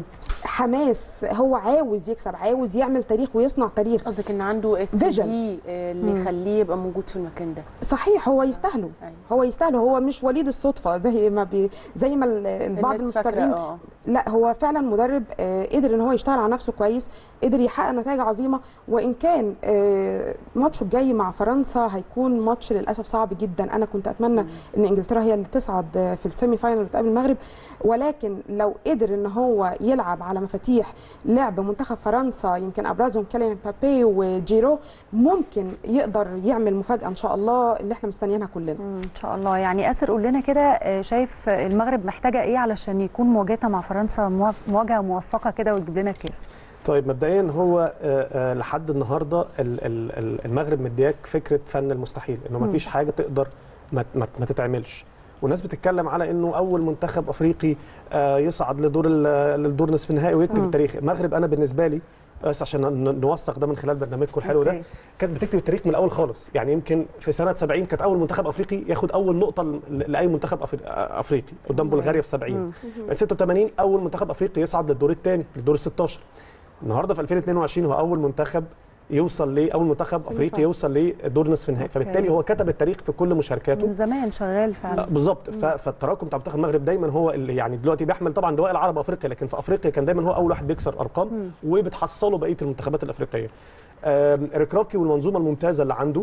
حماس هو عاوز يكسب عاوز يعمل تاريخ ويصنع تاريخ قصدك ان عنده اس Vision. دي اللي يخليه يبقى موجود في المكان ده صحيح هو يستاهله أيوة. هو يستاهله هو مش وليد الصدفه زي ما بي زي ما ال- البعض الناس فاكرة، المستمعين اه لا هو فعلا مدرب آه، قدر ان هو يشتغل على نفسه كويس قدر يحقق نتائج عظيمه وان كان آه، ماتشه الجاي مع فرنسا هيكون ماتش للاسف صعب جدا انا كنت اتمنى ان انجلترا هي اللي تصعد آه، في السيمي فاينل وتقابل المغرب ولكن لو قدر ان هو يلعب على مفاتيح لعب منتخب فرنسا يمكن ابرزهم كيليان مبابي وجيرو ممكن يقدر يعمل مفاجاه ان شاء الله اللي احنا مستنيينها كلنا مم، ان شاء الله يعني اسر قول لنا كده آه، شايف المغرب محتاجه ايه علشان يكون مواجهتها مع فرنسا موف- مواجهه موفقه كده وتجيب لنا كاس طيب مبدئيا هو آه، آه، لحد النهارده ال- ال- ال- المغرب مدياك فكره فن المستحيل انه ما فيش حاجه تقدر ما, ما, ما تتعملش والناس بتتكلم على انه اول منتخب افريقي آه، يصعد لدور ال- للدور نصف النهائي ويكتب مم. التاريخ المغرب انا بالنسبه لي بس عشان ن- نوثق ده من خلال برنامجكم الحلو ده أوكي. كانت بتكتب التاريخ من الاول خالص يعني يمكن في سنه 70 كانت اول منتخب افريقي ياخد اول نقطه ل- لاي منتخب أفري- افريقي قدام بلغاريا في 70 بعد 86 اول منتخب افريقي يصعد للدور الثاني للدور ال 16 النهارده في 2022 هو اول منتخب يوصل ل اول منتخب سيمي افريقي فاينل. يوصل لدور نصف النهائي أوكي. فبالتالي هو كتب التاريخ في كل مشاركاته من زمان شغال آه، فعلا بالظبط ف- فالتراكم بتاع منتخب المغرب دايما هو اللي يعني دلوقتي بيحمل طبعا لواء العرب افريقيا لكن في افريقيا كان دايما هو اول واحد بيكسر ارقام وبتحصله بقيه المنتخبات الافريقيه آم، ركراكي والمنظومه الممتازه اللي عنده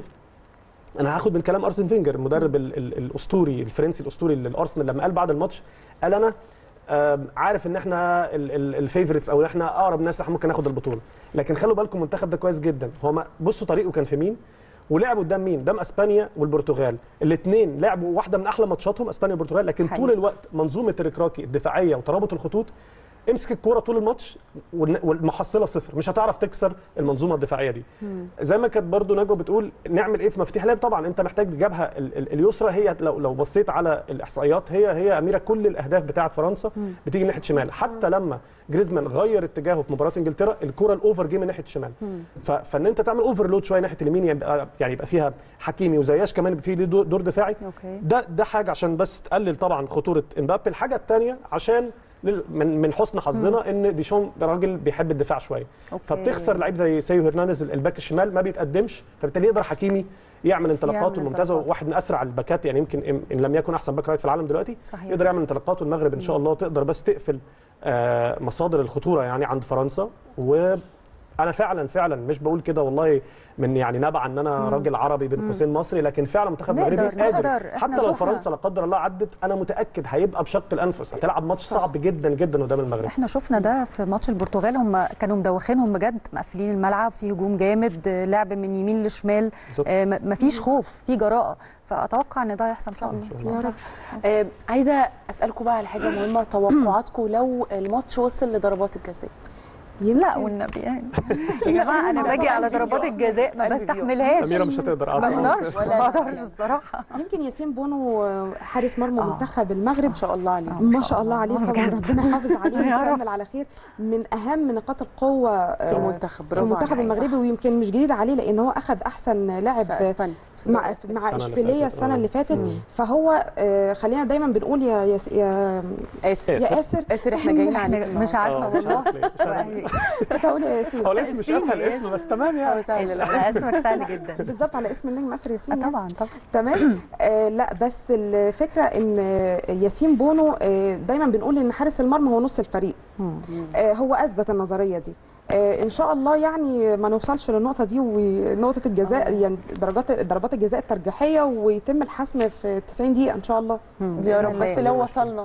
انا هاخد من كلام ارسن فينجر المدرب ال ال الاسطوري الفرنسي الاسطوري للارسنال لما قال بعد الماتش قال انا آم، عارف ان احنا الفيفوريتس او احنا اقرب ناس احنا ممكن ناخد البطوله لكن خلوا بالكم المنتخب ده كويس جدا هو ما- بصوا طريقه كان في مين ولعب قدام مين؟ قدام اسبانيا والبرتغال، الاثنين لعبوا واحده من احلى ماتشاتهم اسبانيا والبرتغال لكن حقيقي. طول الوقت منظومه الركراكي الدفاعيه وترابط الخطوط امسك الكوره طول الماتش والن- والمحصله صفر مش هتعرف تكسر المنظومه الدفاعيه دي زي ما كانت برضو نجوى بتقول نعمل ايه في مفاتيح لعب طبعا انت محتاج الجبهه ال- ال- اليسرى هي لو لو بصيت على الاحصائيات هي هي اميره كل الاهداف بتاعه فرنسا بتيجي ناحيه شمال حتى لما جريزمان غير اتجاهه في مباراه انجلترا الكره الاوفر جه من ناحيه الشمال ف- فان انت تعمل اوفرلود شويه ناحيه اليمين يبقى يعني يبقى فيها حكيمي وزياش كمان يبقى فيه ليه دور دور دفاعي اوكي ده ده حاجه عشان بس تقلل طبعا خطوره امبابي الحاجه الثانيه عشان لل- من من حسن حظنا ان ديشون ده راجل بيحب الدفاع شويه أوكي. فبتخسر لعيب زي سيو هرنانديز الباك الشمال ما بيتقدمش فبالتالي يقدر حكيمي يعمل انطلاقاته يعمل الممتازه انطلاقات. واحد من اسرع الباكات يعني يمكن إن- ان لم يكن احسن باك رايت في العالم دلوقتي صحيح. يقدر يعمل انطلاقات والمغرب ان شاء الله تقدر بس تقفل آه، مصادر الخطوره يعني عند فرنسا و انا فعلا فعلا مش بقول كده والله من يعني نبع ان انا راجل عربي بين قوسين مصري لكن فعلا منتخب نقدر- مغربي نقدر. قادر إحنا حتى لو شفنا. فرنسا لا قدر الله عدت انا متاكد هيبقى بشق الانفس هتلعب ماتش صعب جدا جدا قدام المغرب احنا شفنا ده في ماتش البرتغال هم كانوا مدوخينهم بجد مقفلين الملعب في هجوم جامد آه، لعب من يمين لشمال بالظبط. آه، م- مفيش خوف في جراءه فاتوقع ان ده هيحصل ان شاء الله يا رب آه، عايزه اسالكم بقى على حاجه مهمه توقعاتكم لو الماتش وصل لضربات الجزاء لا والنبي يعني يا جماعه انا باجي على ضربات الجزاء ما قلبي بيقف. بستحملهاش اميره مش هتقدر ما اصلا اقدرش ما اقدرش الصراحه يمكن ياسين بونو آه، حارس مرمى آه. منتخب المغرب ما شاء الله عليه ما شاء الله عليه طبعا بجد. ربنا يحافظ عليه يا رب. ويكمل على خير من اهم نقاط القوه آه، في المنتخب في برافو المنتخب عليك. المغربي ويمكن مش جديد عليه لان هو اخذ احسن لاعب في اسبانيا مع في مع السنة اللي اشبيليه فاتت، السنه آه. اللي فاتت فهو آه، خلينا دايما بنقول يا يا يا, اسر يا اسر اسر احنا جايين عليك احنا مش النهاردة. عارفه آه، مش والله عارف ليه، مش عارف ليه. كنت هقول يا ياسين هو الاسم مش ياسين، اسهل ياسين. اسم بس تمام يعني هو سهل لا. لا اسمك سهل جدا بالظبط على اسم النجم اسر ياسين آه يعني. طبعا طبعا تمام آه لا بس الفكره ان ياسين بونو آه دايما بنقول ان حارس المرمى هو نص الفريق آه هو اثبت النظريه دي آه ان شاء الله يعني ما نوصلش للنقطه دي ونقطه الجزاء يعني درجات ضربات الجزاء الترجيحيه ويتم الحسم في 90 دقيقه ان شاء الله يا رب بس الله. لو وصلنا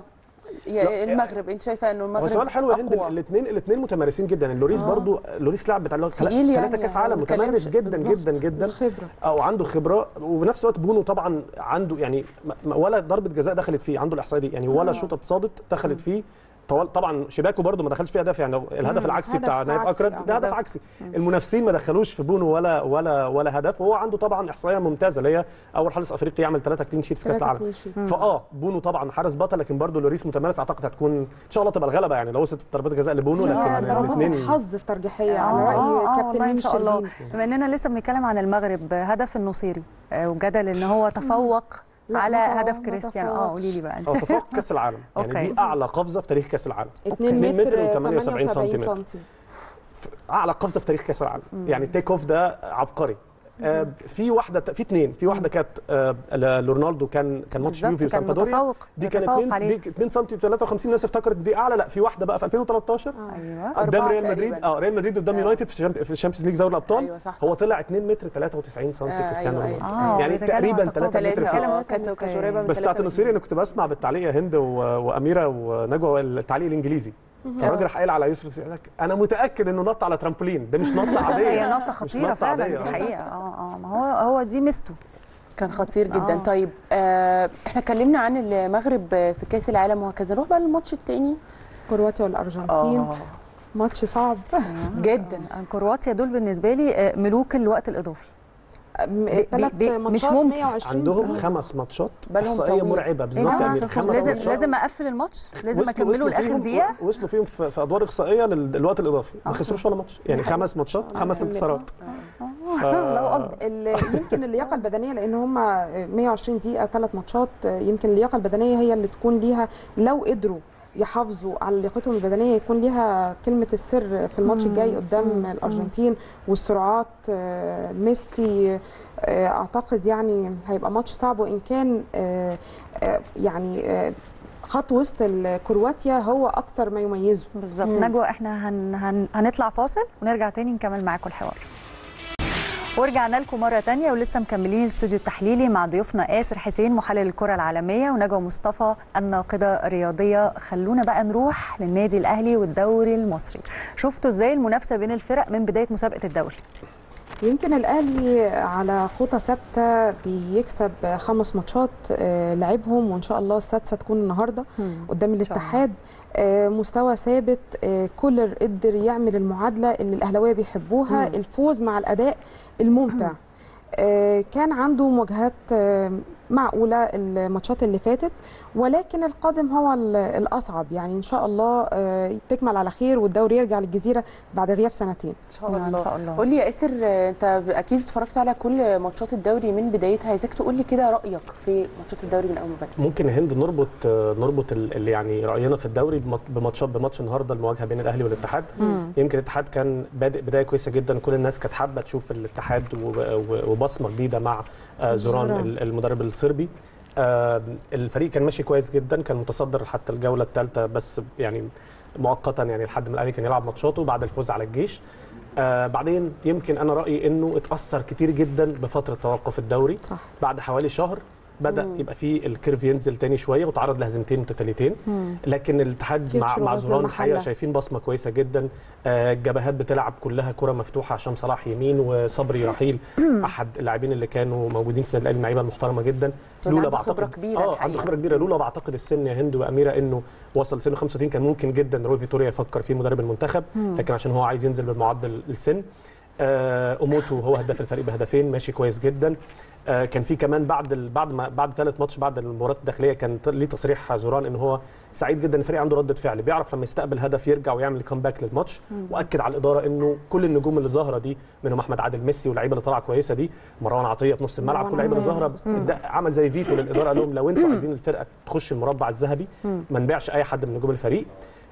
يا المغرب انت شايفه انه المغرب هو سؤال حلو يا هند أقوى. الاثنين الاثنين متمارسين جدا اللوريس آه. برضو لوريس لعب بتاع تقيل يعني، ثلاثه كاس عالم ما متمرس بنتكلمش جدا بالظبط. جدا جدا الخبره او عنده خبره وفي نفس الوقت بونو طبعا عنده يعني م- م- ولا ضربه جزاء دخلت فيه عنده الاحصائيه دي يعني ولا شوطه اتصادت دخلت فيه طوال طبعا شباكه برده ما دخلش فيه هدف يعني الهدف مم. العكسي هدف بتاع نايف عكسي، اكرد آه، ده هدف بالظبط. عكسي المنافسين ما دخلوش في بونو ولا ولا ولا هدف وهو عنده طبعا احصائيه ممتازه اللي هي اول حارس افريقي يعمل ثلاثه كلين شيت في كاس ثلاثة العالم clean sheet. فاه بونو طبعا حارس بطل لكن برضه لوريس متمرس اعتقد هتكون ان شاء الله تبقى الغلبه يعني لو وصلت ضربات جزاء لبونو هي لكن ضربات الاثنين الحظ الترجيحيه آه، على آه، راي آه، كابتن والله مين ان شاء الله الشربيني بما اننا لسه بنتكلم عن المغرب هدف النصيري آه، وجدل ان هو تفوق لا، على ما هدف ما كريستيانو اه تفوقش. قولي لي بقى انت اه تفوق كاس العالم يعني أوكي. دي اعلى قفزه في تاريخ كاس العالم 2 2 متر متر و 78 78 سنتيمتر. سنتي اعلى قفزه في تاريخ كاس العالم يعني التيك اوف ده عبقري آه في واحده في اثنين في واحده كانت آه ل- لرونالدو كان كان ماتش بالظبط، يوفي كان وسامبدوريا متفوق دي كانت متفوق 2 عليه. دي 2 سم 53 الناس افتكرت دي اعلى لا في واحده بقى في 2013 ايوه قدام أربعة ريال مدريد تقريباً. اه ريال مدريد قدام آه. يونايتد في الشامب- في الشامبيونز ليج دوري الابطال أيوة، صح، هو صح. طلع 2 متر 93 سم آه، كريستيانو أيوة، رونالدو أيوة. آه، يعني بيتكلم عن تقريبا تقدم. 3 متر ثلاثة فوق اه كانت كانت قريبه من بس بتاعت ثلاثة النصيري انا كنت بسمع بالتعليق يا هند و- واميره ونجوى التعليق الانجليزي فالراجل راح قايل على يوسف يقول لك انا متاكد انه نط على ترامبولين ده مش نطه عاديه هي نطه مش خطيره نطة فعلا عادية. دي حقيقه اه اه ما هو هو دي ميزته كان خطير جدا آه. طيب آه احنا اتكلمنا عن المغرب في كاس العالم وهكذا نروح بقى للماتش الثاني كرواتيا والارجنتين ماتش صعب جدا آه، كرواتيا دول بالنسبه لي آه، ملوك الوقت الاضافي ثلاث بي- مش ماتشات ممكن. 120 عندهم دقيقة. خمس ماتشات بالهم احصائيه طويل. مرعبه إيه بالظبط ده؟ يا امير خمس لازم ماتشات لازم اقفل الماتش لازم وصلوا- اكمله وصلوا لاخر فيهم- دقيقه وصلوا فيهم في في ادوار اقصائيه لل- للوقت الاضافي ما خسروش ولا ماتش يعني خمس ماتشات خمس انتصارات الله اكبر ال- يمكن اللياقه البدنيه لان هم 120 دقيقه ثلاث ماتشات يمكن اللياقه البدنيه هي اللي تكون ليها لو قدروا يحافظوا على لياقتهم البدنيه يكون ليها كلمه السر في الماتش الجاي قدام الارجنتين والسرعات آه، ميسي آه، اعتقد يعني هيبقى ماتش صعب وان كان آه، آه، يعني آه، خط وسط كرواتيا هو اكتر ما يميزه بالظبط مم. نجوى احنا هن هن هنطلع فاصل ونرجع تاني نكمل معاكم الحوار ورجعنا لكم مرة تانية ولسه مكملين الاستوديو التحليلي مع ضيوفنا آسر حسين محلل الكرة العالمية ونجوى مصطفى الناقدة الرياضية خلونا بقى نروح للنادي الأهلي والدوري المصري شفتوا ازاي المنافسة بين الفرق من بداية مسابقة الدوري يمكن الاهلي على خطى ثابته بيكسب خمس ماتشات آه، لعبهم وان شاء الله السادسه تكون النهارده قدام الاتحاد آه، مستوى ثابت آه، كولر قدر يعمل المعادله اللي الاهلاويه بيحبوها الفوز مع الاداء الممتع آه، كان عنده مواجهات آه، معقوله الماتشات اللي فاتت ولكن القادم هو ال- الاصعب يعني ان شاء الله آه، تكمل على خير والدوري يرجع للجزيره بعد غياب سنتين ان شاء نعم، الله إن شاء الله. قول لي يا اسر آه، انت اكيد اتفرجت على كل ماتشات الدوري من بدايتها عايزاك تقول لي كده رايك في ماتشات الدوري من اول ما بدات ممكن يا هند نربط نربط ال- اللي يعني راينا في الدوري بمات- بماتشات بماتش النهارده المواجهه بين الاهلي والاتحاد يمكن الاتحاد كان بادئ بدايه كويسه جدا كل الناس كانت حابه تشوف الاتحاد و- و- وبصمه جديده مع آه، زوران زوران. ال- المدرب الصربي آه، الفريق كان ماشي كويس جدا كان متصدر حتى الجوله الثالثه بس يعني مؤقتا يعني لحد ما الاهلي كان يلعب ماتشاته بعد الفوز على الجيش آه بعدين يمكن انا رايي انه اتاثر كتير جدا بفتره توقف الدوري صح بعد حوالي شهر بدا يبقى فيه الكيرف ينزل تاني شويه وتعرض لهزيمتين متتاليتين لكن الاتحاد كيتشو مع مع وغزل زوران الحقيقه المحلة. شايفين بصمه كويسه جدا آه، الجبهات بتلعب كلها كره مفتوحه هشام صلاح يمين وصبري رحيل احد اللاعبين اللي كانوا موجودين في النادي الاهلي لعيبه محترمه جدا عنده خبرة كبيرة اه الحقيقة. عنده خبره كبيره لولا بعتقد السن يا هند واميره انه وصل سنه 35 كان ممكن جدا روي فيتوريا يفكر فيه مدرب المنتخب لكن عشان هو عايز ينزل بمعدل السن آه، اوموتو هو هداف الفريق بهدفين ماشي كويس جدا آه، كان في كمان بعد ال... بعد ما بعد ثالث ماتش بعد المباراه الداخليه كان ت- ليه تصريح زوران ان هو سعيد جدا ان الفريق عنده رده فعل بيعرف لما يستقبل هدف يرجع ويعمل كومباك للماتش واكد على الاداره انه كل النجوم اللي ظاهره دي منهم احمد عادل ميسي واللعيبه اللي طالعه كويسه دي مروان عطيه في نص الملعب مروان كل اللعيبه اللي عطية. ظاهره ده عمل زي فيتو للاداره قال لهم لو انتوا عايزين الفرقه تخش المربع الذهبي ما نبيعش اي حد من نجوم الفريق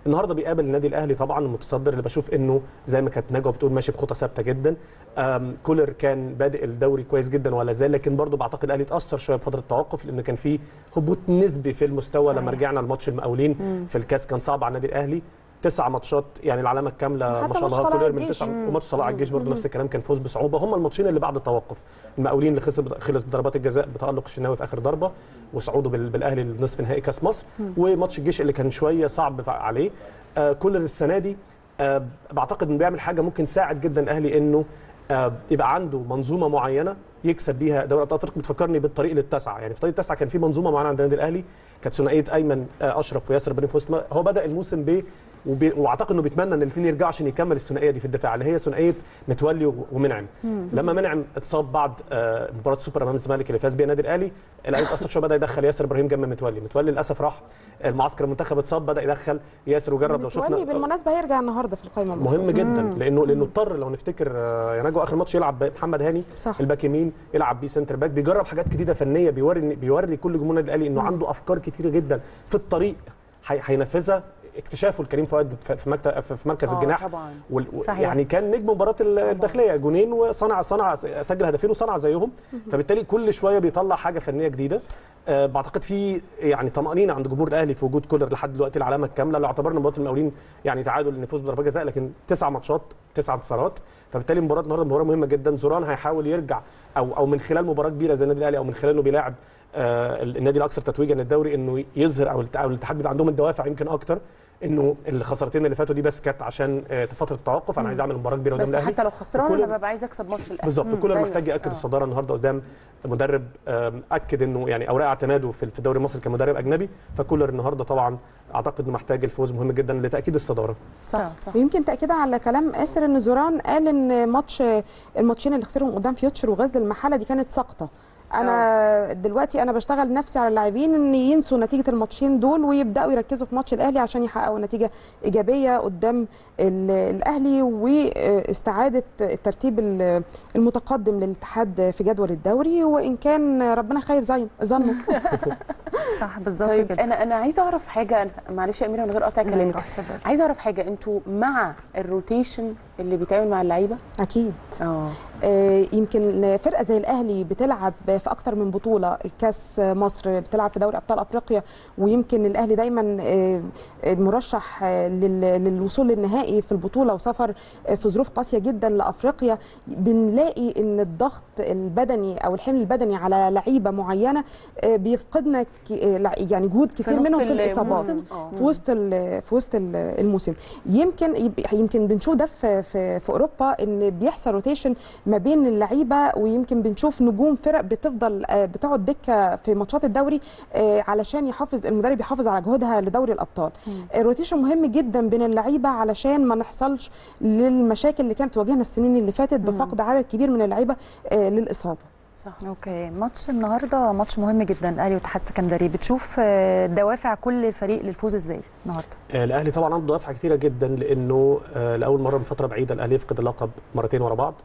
النهارده بيقابل النادي الاهلي طبعا المتصدر اللي بشوف انه زي ما كانت نجوى بتقول ماشي بخطى ثابته جدا آم، كولر كان بادئ الدوري كويس جدا ولا زال لكن برضه بعتقد الاهلي اتاثر شويه بفتره التوقف لان كان في هبوط نسبي في المستوى لما صحيح. رجعنا لماتش المقاولين في الكاس كان صعب على النادي الاهلي تسع ماتشات يعني العلامه الكامله ما حتى شاء ماتش الله طلائع كولر من الجيش. تسع مم. وماتش طلائع الجيش برضه نفس الكلام كان فوز بصعوبه هم الماتشين اللي بعد التوقف المقاولين اللي خسر خلص بضربات الجزاء بتالق الشناوي في اخر ضربه وصعوده بال- بالاهلي لنصف نهائي كاس مصر وماتش الجيش اللي كان شويه صعب ف- عليه آه كولر السنه دي آه بعتقد انه بيعمل حاجه ممكن تساعد جدا الاهلي انه آه يبقى عنده منظومه معينه يكسب بيها دوري ابطال افريقيا بتفكرني بالطريق للتسعه يعني في طريق التسعه كان في منظومه معينه عند النادي الاهلي كانت ثنائيه ايمن آه اشرف وياسر ابراهيم في وسط الملعب. هو بدا الموسم ب وبي... واعتقد انه بيتمنى ان الاثنين يرجعوا عشان يكمل الثنائيه دي في الدفاع اللي هي ثنائيه متولي و- ومنعم لما منعم اتصاب بعد آه، مباراه سوبر امام الزمالك اللي فاز بيها النادي الاهلي الاهلي اتاثر شويه بدا يدخل ياسر ابراهيم جنب متولي متولي للاسف راح المعسكر المنتخب اتصاب بدا يدخل ياسر وجرب لو متولي شفنا بالمناسبه هيرجع النهارده في القائمه مهم جدا لانه لانه اضطر لو نفتكر آه، يا نجوى اخر ماتش يلعب محمد هاني صح. الباك يمين يلعب بيه سنتر باك بيجرب حاجات جديده فنيه بيوري بيوري كل جمهور النادي الاهلي انه عنده افكار كتيره جدا في الطريق هي- هينفذها اكتشافه لكريم فؤاد في في مكتب في مركز آه، الجناح طبعا. وال... و- صحيح. يعني كان نجم مباراه ال- الداخليه جونين وصنع صنع سجل هدفين وصنع زيهم فبالتالي كل شويه بيطلع حاجه فنيه جديده أه بعتقد في يعني طمانينه عند جمهور الاهلي في وجود كولر لحد دلوقتي العلامه الكامله لو اعتبرنا مباراه المقاولين يعني تعادل ان فوز بضربات جزاء لكن تسع ماتشات تسع انتصارات فبالتالي مباراه النهارده مباراه مهمه جدا زوران هيحاول يرجع او او من خلال مباراه كبيره زي النادي الاهلي او من خلال انه بيلاعب آه النادي الاكثر تتويجا للدوري انه يظهر او الت- او الاتحاد بيبقى عندهم الدوافع يمكن اكتر انه الخسارتين اللي فاتوا دي بس كانت عشان آه، فتره التوقف انا عايز اعمل مباراه كبيره قدام بس الاهلي حتى لو خسران وكل- انا ببقى عايز اكسب ماتش الاهلي بالظبط مم. كولر دايماً. محتاج ياكد آه. الصداره النهارده قدام مدرب آم، اكد انه يعني اوراق اعتماده في في الدوري المصري كمدرب اجنبي فكولر النهارده طبعا اعتقد انه محتاج الفوز مهم جدا لتاكيد الصداره صح صح ويمكن تاكيدا على كلام اسر ان زوران قال ان ماتش الماتشين اللي خسرهم قدام فيوتشر وغزل المحله دي كانت سقطه انا دلوقتي انا بشتغل نفسي على اللاعبين ان ينسوا نتيجه الماتشين دول ويبداوا يركزوا في ماتش الاهلي عشان يحققوا نتيجه ايجابيه قدام ال- الاهلي واستعاده الترتيب ال- المتقدم للاتحاد في جدول الدوري وان كان ربنا خيب زين- ظنه صح بالظبط طيب كده انا انا عايزه اعرف حاجه أنا- معلش يا اميره من غير قطع لا، كلامك روح، اتفضلي. عايزه اعرف حاجه انتوا مع الروتيشن اللي بيتعمل مع اللعيبه اكيد اه آه، يمكن فرقه زي الاهلي بتلعب في اكتر من بطوله كاس مصر بتلعب في دوري ابطال افريقيا ويمكن الاهلي دايما آه، آه، مرشح آه، لل- للوصول للنهائي في البطوله وسفر آه، في ظروف قاسيه جدا لافريقيا بنلاقي ان الضغط البدني او الحمل البدني على لعيبه معينه آه، بيفقدنا ك- آه، لع- يعني جهود كتير نص منهم في الموسم. الاصابات آه. في وسط ال- في وسط ال- الموسم يمكن يبقى- يمكن بنشوف ده في في, في اوروبا ان بيحصل روتيشن ما بين اللعيبه ويمكن بنشوف نجوم فرق بتفضل آه، بتقعد دكه في ماتشات الدوري آه، علشان يحافظ المدرب يحافظ على جهودها لدوري الابطال الروتيشن مهم جدا بين اللعيبه علشان ما نحصلش للمشاكل اللي كانت تواجهنا السنين اللي فاتت بفقد عدد كبير من اللعيبه آه، للاصابه صح اوكي ماتش النهارده ماتش مهم جدا الاهلي واتحاد سكندري بتشوف آه، دوافع كل فريق للفوز ازاي النهارده آه، الاهلي طبعا عنده دوافع كثيره جدا لانه آه، لاول مره من فتره بعيده الاهلي يفقد اللقب مرتين ورا بعض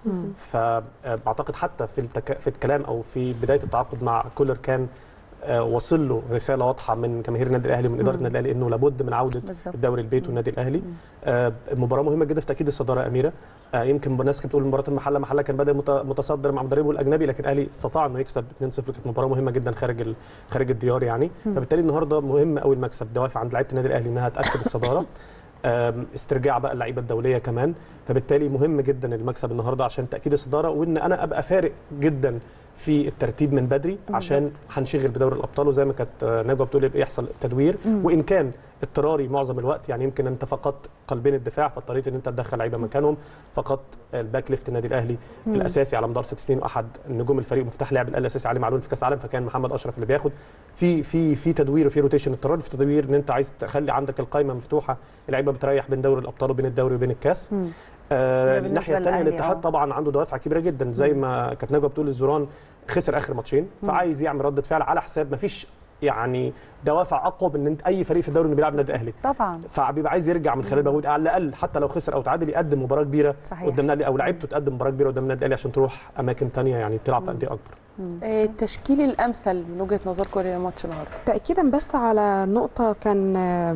فبعتقد حتى في التك... في الكلام او في بدايه التعاقد مع كولر كان آه، وصل له رساله واضحه من جماهير النادي الاهلي ومن اداره النادي الاهلي انه لابد من عوده بالظبط. الدوري البيت والنادي الاهلي آه، مباراه مهمه جدا في تاكيد الصداره يا اميره آه، يمكن الناس كانت بتقول مباراه المحله محله كان بدا مت- متصدر مع مدربه الاجنبي لكن الاهلي استطاع انه يكسب 2-0 كانت مباراه مهمه جدا خارج ال... خارج الديار يعني فبالتالي النهارده مهم قوي المكسب دوافع عند لعيبه النادي الاهلي انها تاكد الصداره آم، استرجاع بقى اللعيبه الدوليه كمان فبالتالي مهم جدا المكسب النهارده عشان تاكيد الصداره وان انا ابقى فارق جدا في الترتيب من بدري عشان هنشغل بدوري الابطال وزي ما كانت آه، نجوى بتقول يبقى يحصل تدوير وان كان اضطراري معظم الوقت يعني يمكن انت فقدت قلبين الدفاع فاضطريت ان انت تدخل لعيبه مكانهم فقدت الباك ليفت النادي الاهلي الاساسي على مدار ست سنين واحد نجوم الفريق مفتاح لعب الاساسي علي معلول في كاس العالم فكان محمد اشرف اللي بياخد في في في تدوير وفي روتيشن اضطراري في تدوير ان انت عايز تخلي عندك القائمه مفتوحه اللعيبه بتريح بين دوري الابطال وبين الدوري وبين الكاس آه ده بالنسبة الناحيه الثانيه للأهلي، الاتحاد آه. طبعا عنده دوافع كبيره جدا زي ما كانت نجوى بتقول الزوران خسر اخر ماتشين فعايز يعمل رده فعل على حساب ما فيش يعني دوافع اقوى من إن اي فريق في الدوري انه بيلعب النادي الاهلي طبعا فبيبقى عايز يرجع من خلال مجهود على الاقل حتى لو خسر او تعادل يقدم مباراه كبيره صحيح. قدام النادي او لعيبته تقدم مباراه كبيره قدام النادي الاهلي عشان تروح اماكن ثانيه يعني تلعب في انديه اكبر آه، التشكيل الامثل من وجهه نظركم للماتش النهارده تاكيدا بس على نقطه كان آه،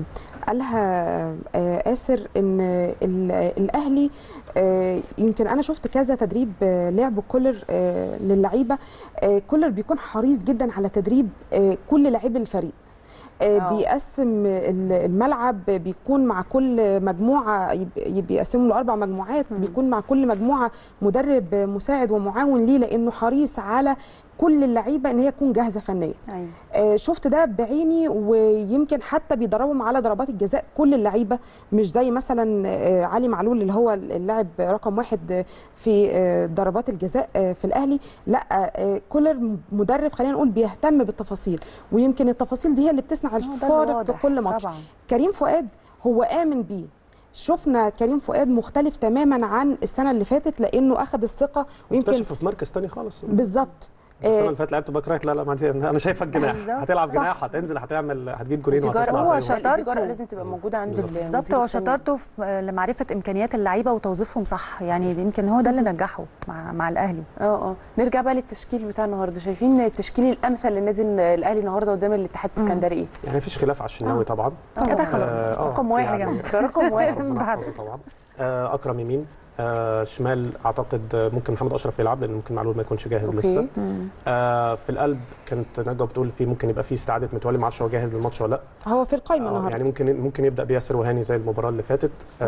قالها آه، آسر ان ال- الاهلي آه، يمكن انا شفت كذا تدريب آه، لعب كولر آه، للعيبه آه، كولر بيكون حريص جدا على تدريب آه، كل لاعبي الفريق آه، آه. بيقسم ال- الملعب بيكون مع كل مجموعه يب- بيقسموا له اربع مجموعات بيكون مع كل مجموعه مدرب مساعد ومعاون ليه لانه حريص على كل اللعيبه ان هي تكون جاهزه فنيا ايوه آه، شفت ده بعيني ويمكن حتى بيدربهم على ضربات الجزاء كل اللعيبه مش زي مثلا آه، علي معلول اللي هو اللاعب رقم واحد آه، في آه، ضربات الجزاء آه، في الاهلي لا آه، كولر مدرب خلينا نقول بيهتم بالتفاصيل ويمكن التفاصيل دي هي اللي بتصنع هو ده اللي الفارق في واضح كل ماتش طبعا كريم فؤاد هو امن بيه شفنا كريم فؤاد مختلف تماما عن السنه اللي فاتت لانه اخذ الثقه ويمكن اكتشفوا في مركز تاني خالص بالظبط السنه آه، اللي فاتت لعبت باك رايت لا لا ما عندي- انا شايفك جناح بالظبط. هتلعب صح. جناح هتنزل هتعمل هتجيب جولين دي جرأة وهتصنع هو زيهم. شاطر. دي جرأة لازم تبقى موجوده عند بالظبط. المدير بالظبط هو الفني. شطارته في- لمعرفه امكانيات اللعيبه وتوظيفهم صح يعني يمكن هو ده اللي نجحه مع مع الاهلي اه اه نرجع بقى للتشكيل بتاع النهارده شايفين التشكيل الامثل للنادي الاهلي النهارده قدام الاتحاد السكندري ايه؟ يعني مفيش خلاف على الشناوي طبعا كده خلاص آه، آه، رقم واحد يعني جنب. ده رقم واحد ربنا بعد. يحفظه طبعا آه، اكرم يمين آه، شمال اعتقد آه، ممكن محمد اشرف يلعب لان ممكن معلول ما يكونش جاهز أوكي. لسه آه، في القلب كانت نجوى بتقول في ممكن يبقى في استعاده متولي ما اعرفش هو جاهز للماتش ولا لا هو في القايمه آه، النهارده يعني ممكن ممكن يبدا بياسر وهاني زي المباراه اللي فاتت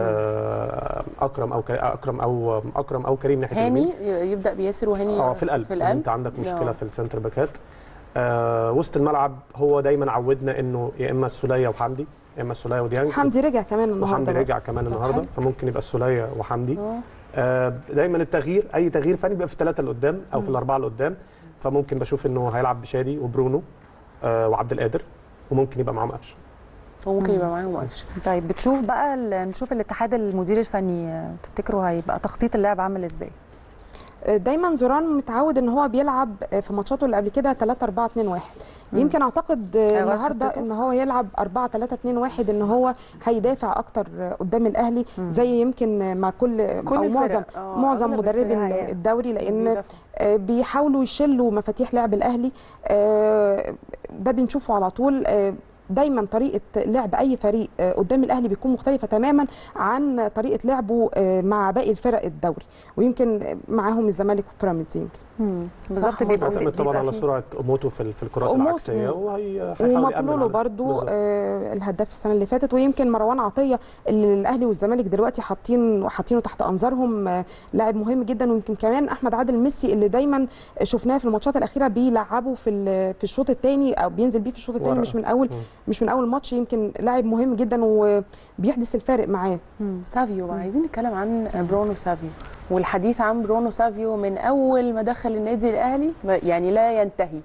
آه، اكرم او كريم اكرم او اكرم او كريم ناحيه هاني اليمين يبدا بياسر وهاني اه في القلب في لأن القلب انت عندك مشكله آه. في السنتر باكات آه وسط الملعب هو دايما عودنا انه يا اما السوليه وحمدي يا اما السوليه وديانج حمدي رجع كمان النهارده وحمدي بقى. رجع كمان طب النهارده حلو. فممكن يبقى السوليه وحمدي اه آه دايما التغيير اي تغيير فني بيبقى في الثلاثه اللي قدام او في الاربعه اللي قدام فممكن بشوف انه هيلعب بشادي وبرونو آه وعبد القادر وممكن يبقى معاهم قفشه هو ممكن يبقى معاهم قفشه طيب بتشوف بقى ال- نشوف الاتحاد المدير الفني آه، تفتكروا هيبقى تخطيط اللعب عامل ازاي دايما زوران متعود ان هو بيلعب في ماتشاته اللي قبل كده 3 4 2 1 يمكن اعتقد هيغير النهارده خطته؟ ان هو يلعب 4 3 2 1 ان هو هيدافع اكتر قدام الاهلي زي يمكن مع كل, كل او الفرق. معظم آه، معظم أغلب مدربي الفرق يعني. الدوري لان بيدافعوا. آه، بيحاولوا يشلوا مفاتيح لعب الاهلي آه، ده بنشوفه على طول آه، دايما طريقه لعب اي فريق آه، قدام الاهلي بيكون مختلفه تماما عن طريقه لعبه آه، مع باقي الفرق الدوري ويمكن معاهم الزمالك وبيراميدز يمكن مم. بالظبط هو بيبقى في معتمد طبعا بيبقى على في- سرعه اوموتو في, ال- في الكرات أوموتو. العكسيه وهي هيحاول يأمن وماكلولو على- برضو بالظبط. آه الهداف السنه اللي فاتت ويمكن مروان عطيه اللي الاهلي والزمالك دلوقتي حاطين حاطينه تحت انظارهم آه لاعب مهم جدا ويمكن كمان احمد عادل ميسي اللي دايما شفناه في الماتشات الاخيره بيلعبه في ال- في الشوط الثاني او بينزل بيه في الشوط الثاني ورقة. مش من اول مم. مش من اول ماتش يمكن لاعب مهم جدا وبيحدث الفارق معاه مم. سافيو بقى عايزين نتكلم عن برونو سافيو والحديث عن برونو سافيو من اول ما دخل النادي الاهلي ما- يعني لا ينتهي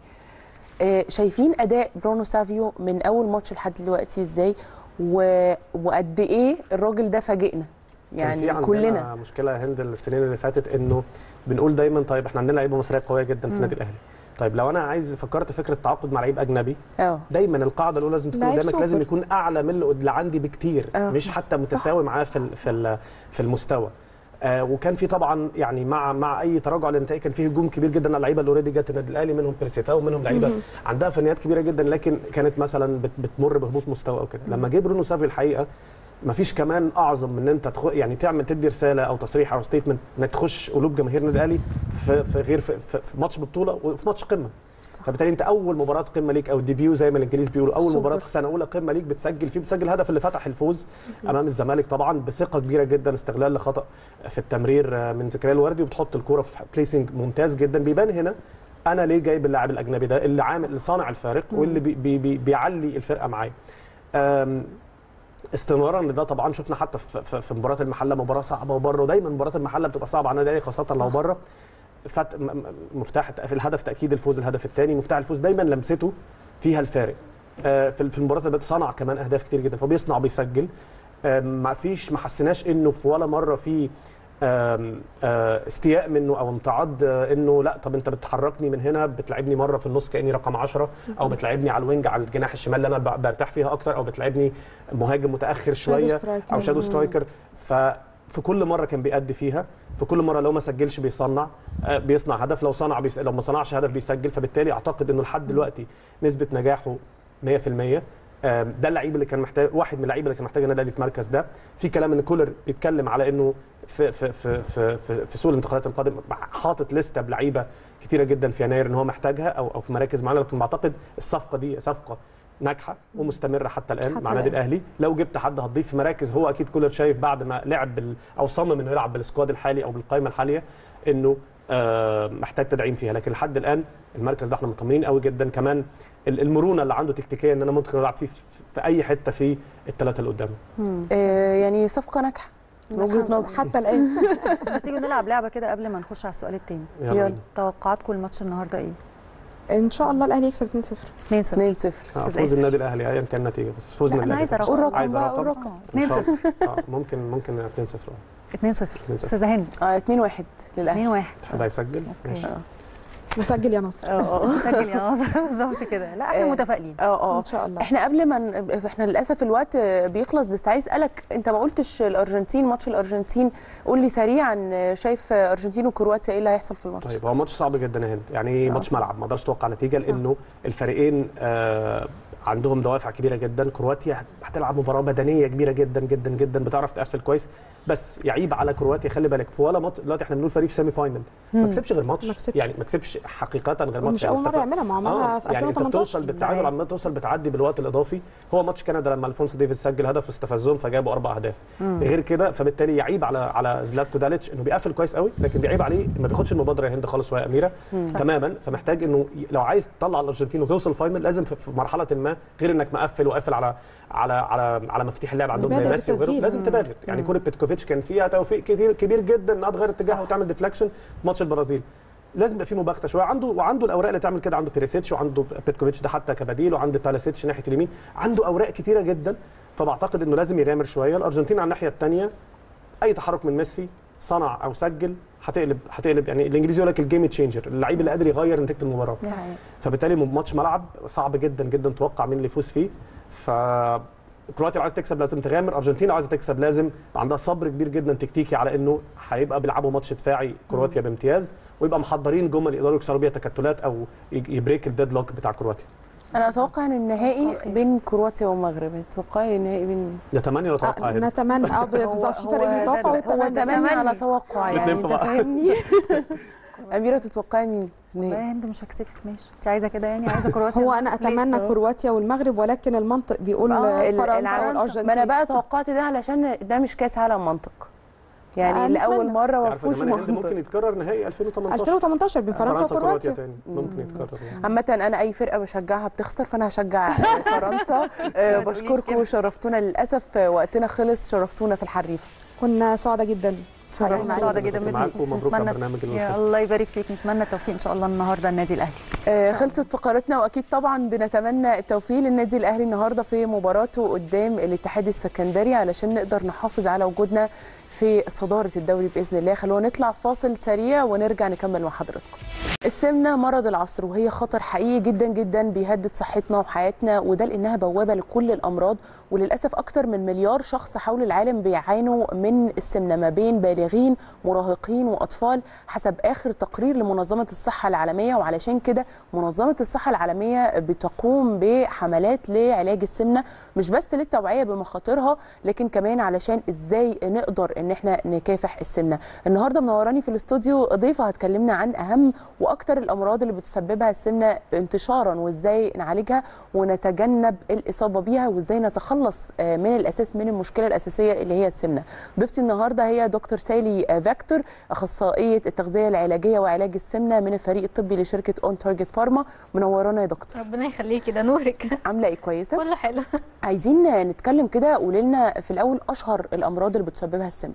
آه، شايفين اداء برونو سافيو من اول ماتش لحد دلوقتي ازاي و... وقد ايه الراجل ده فاجئنا كان في يعني عندنا كلنا مشكله يا هند السنين اللي فاتت انه بنقول دايما طيب احنا عندنا لعيبه مصريه قويه جدا في النادي الاهلي طيب لو انا عايز فكرت فكره تعاقد مع لعيب اجنبي اه دايما القاعده الاولى لازم تكون لعيب قدامك لازم سوبر. يكون اعلى من اللي قد- اللي عندي بكتير آه. مش حتى متساوي معاه في ال- في ال- في المستوى آه وكان في طبعا يعني مع مع اي تراجع للنتائج كان في هجوم كبير جدا على اللعيبه اللي اوريدي جت النادي الاهلي منهم بيرسيتاو ومنهم لعيبه عندها فنيات كبيره جدا لكن كانت مثلا بت- بتمر بهبوط مستوى او كده لما جه برونو سافي الحقيقه مفيش كمان اعظم من ان انت تخ... يعني تعمل تدي رساله او تصريح او ستيتمنت انك تخش قلوب جماهير النادي الاهلي في, في غير في, في, في ماتش ببطوله وفي ماتش قمه فبالتالي انت اول مباراه قمه ليك او الديبيو زي ما الانجليز بيقولوا اول سوبر. مباراه في سنه اولى قمه ليك بتسجل فيه بتسجل الهدف اللي فتح الفوز امام الزمالك طبعا بثقه كبيره جدا استغلال لخطا في التمرير آه، من زكريا الوردي وبتحط الكوره في بليسنج ممتاز جدا بيبان هنا انا ليه جايب اللاعب الاجنبي ده اللي عامل اللي صانع الفارق واللي بي بي بي بيعلي الفرقه معايا آم، استمرارا لده طبعا شفنا حتى في, في, في مباراه المحله مباراه صعبه وبره ودايما مباراه المحله بتبقى صعبه على النادي الأهلي خاصه لو بره فت... م- م- مفتاح في الهدف تاكيد الفوز الهدف الثاني مفتاح الفوز دايما لمسته فيها الفارق آه، في في المباراه اللي فاتت صنع كمان اهداف كتير جدا فبيصنع وبيسجل آه، ما فيش ما حسيناش انه في ولا مره في آم، آه، استياء منه او امتعاض آه، انه لا طب انت بتحركني من هنا بتلعبني مره في النص كاني رقم 10 او بتلعبني على الوينج على الجناح الشمال اللي انا ب- برتاح فيها اكتر او بتلعبني مهاجم متاخر شويه سترايكر. او شادو سترايكر ففي كل مره كان بيأدي فيها في كل مره لو ما سجلش بيصنع آه، بيصنع هدف لو صنع بيس... لو ما صنعش هدف بيسجل فبالتالي اعتقد انه لحد دلوقتي نسبه نجاحه 100% آم، ده اللعيب اللي كان محتاج واحد من اللعيبه اللي كان محتاج النادي الاهلي في المركز ده في كلام ان كولر بيتكلم على انه في في في في في, في سوق الانتقالات القادم حاطط لسته بلعيبه كتيره جدا في يناير ان هو محتاجها او او في مراكز معينه لكن بعتقد الصفقه دي صفقه ناجحه ومستمره حتى الان حتى مع النادي الآن. الاهلي لو جبت حد هتضيف في مراكز هو اكيد كولر شايف بعد ما لعب بال او صمم انه يلعب بالسكواد الحالي او بالقائمه الحاليه انه آه، محتاج تدعيم فيها لكن لحد الان المركز ده احنا مطمئنين قوي جدا كمان ال- المرونه اللي عنده تكتيكيا ان انا ممكن العب فيه في- في اي حته في الثلاثه اللي قدامه آه، يعني صفقه ناجحه من وجهه نظري حتى الان ما تيجوا نلعب لعبه كده قبل ما نخش على السؤال التاني يلا يلا. بينا. توقعاتكم الماتش النهارده ايه ان شاء الله الاهلي يكسب 2-0 2 0 2 0 آه، أستاذ فوز آسف. النادي الاهلي ايا كان النتيجه بس فوز لا، النادي أنا الاهلي عايزة قول رقم. رقم عايزة بقى قول رقم؟ رقم اتنين إن شاء صفر. الله. آه، ممكن ممكن 2 0 2 0 استاذه هند اه 2 1 للاهلي 2 1 حد هيسجل ماشي. اوكي وسجل يا نصر اه اه سجل يا ناصر بالظبط كده لا احنا آه. متفائلين اه اه ان شاء الله احنا قبل ما ن- احنا للاسف الوقت بيخلص بس عايز اسالك انت ما قلتش الارجنتين ماتش الارجنتين قول لي سريعا شايف ارجنتين وكرواتيا ايه اللي هيحصل في الماتش طيب هو ماتش صعب جدا يا هند يعني ماتش ملعب ما اقدرش اتوقع نتيجه لانه الفريقين آه عندهم دوافع كبيره جدا كرواتيا هتلعب مباراه بدنيه كبيره جدا جدا جدا بتعرف تقفل كويس بس يعيب على كرواتيا خلي بالك في ولا ماتش دلوقتي احنا بنقول فريق في سيمي فاينل ما كسبش غير ماتش ما كسبش. يعني ما كسبش حقيقه غير ماتش ومش يعني اول مره استفاد- يعملها ما عملها في يعني انت 2018 بتوصل بالتعادل عمال توصل بتعدي بالوقت الاضافي هو ماتش كندا لما الفونسو ديفيز سجل هدف واستفزهم فجابوا اربع اهداف غير كده فبالتالي يعيب على على زلاتكو داليتش انه بيقفل كويس قوي لكن بيعيب عليه ما بياخدش المبادره يا هند خالص وهي اميره تماما فمحتاج انه ي- لو عايز تطلع الارجنتين وتوصل فاينل لازم في في مرحله ما غير انك مقفل وقافل على على على على مفاتيح اللعب عندهم زي تبادر ميسي وغيره بالتسديد. لازم تبادر يعني كوره بيتكوفيتش كان فيها توفيق كتير كبير جدا انها تغير اتجاهها وتعمل ديفليكشن في ماتش البرازيل لازم يبقى في مباغته شويه عنده وعنده الاوراق اللي تعمل كده عنده بيريسيتش وعنده بيتكوفيتش ده حتى كبديل وعنده باليسيتش ناحيه اليمين عنده اوراق كتيره جدا فبعتقد انه لازم يغامر شويه الارجنتين على الناحيه الثانيه اي تحرك من ميسي صنع او سجل هتقلب هتقلب يعني الانجليزي يقول لك الجيم تشينجر اللعيب اللي قادر يغير نتيجه المباراه فبالتالي ماتش ملعب صعب جدا جدا توقع مين اللي يفوز فيه ف كرواتيا لو عايزه تكسب لازم تغامر ارجنتين لو عايزه تكسب لازم يبقى عندها صبر كبير جدا تكتيكي على انه هيبقى بيلعبوا ماتش دفاعي كرواتيا بامتياز ويبقى محضرين جمل يقدروا يكسروا بيها تكتلات او ي- يبريك الديد لوك بتاع كرواتيا انا اتوقع ان النهائي بين كرواتيا والمغرب تتوقعي النهائي بين نتمنى ولا توقع آه، هند نتمنى اه بالظبط في فرق بين التوقع هو والتمني تمني على توقع يعني الاتنين انت في بعض. فاهمني اميره تتوقعي مين في النهائي؟ والله هند مش هكسفك ماشي انت عايزه كده يعني عايزه كرواتيا هو انا اتمنى آه. كرواتيا والمغرب ولكن المنطق بيقول آه، ال- فرنسا العالم- والارجنتين ما انا بقى توقعت ده علشان ده مش كاس عالم منطق يعني آه، لاول نتمنى. مره ما عارفه فيهوش كمان يا هند ممكن منطق يتكرر نهائي 2018 2018 بين فرنسا وكرواتيا تاني ممكن يتكرر يعني. عامة أنا أي فرقة بشجعها بتخسر فأنا هشجع فرنسا آه، ما تقوليش بشكركم كده. شرفتونا للأسف آه، وقتنا خلص شرفتونا في الحريفة كنا سعداء جدا احنا سعداء جدا كنت بيكي. معاكم ومبروك على نتمنى- البرنامج يا الحلو. الله يبارك فيك نتمنى التوفيق ان شاء الله النهارده النادي الاهلي آه، خلصت فقرتنا واكيد طبعا بنتمنى التوفيق للنادي الاهلي النهارده في مباراته قدام الاتحاد السكندري علشان نقدر نحافظ على وجودنا في صداره الدوري باذن الله خلونا نطلع فاصل سريع ونرجع نكمل مع حضراتكم السمنه مرض العصر وهي خطر حقيقي جدا جدا بيهدد صحتنا وحياتنا وده لانها بوابه لكل الامراض وللاسف اكتر من مليار شخص حول العالم بيعانوا من السمنه ما بين بالغين مراهقين واطفال حسب اخر تقرير لمنظمه الصحه العالميه وعلشان كده منظمه الصحه العالميه بتقوم بحملات لعلاج السمنه مش بس للتوعيه بمخاطرها لكن كمان علشان ازاي نقدر ان احنا نكافح السمنه النهارده منوراني في الاستوديو ضيفه هتكلمنا عن اهم واكتر الامراض اللي بتسببها السمنه انتشارا وازاي نعالجها ونتجنب الاصابه بيها وازاي نتخلص آه، من الاساس من المشكله الاساسيه اللي هي السمنه ضيفتي النهارده هي دكتور سالي آه، فيكتور اخصائيه التغذيه العلاجيه وعلاج السمنه من الفريق الطبي لشركه اون تارجت فارما منورانا يا دكتور ربنا يخليكي ده نورك عامله ايه كويسه كله حلو عايزين نتكلم كده قولي لنا في الاول اشهر الامراض اللي بتسببها السمنه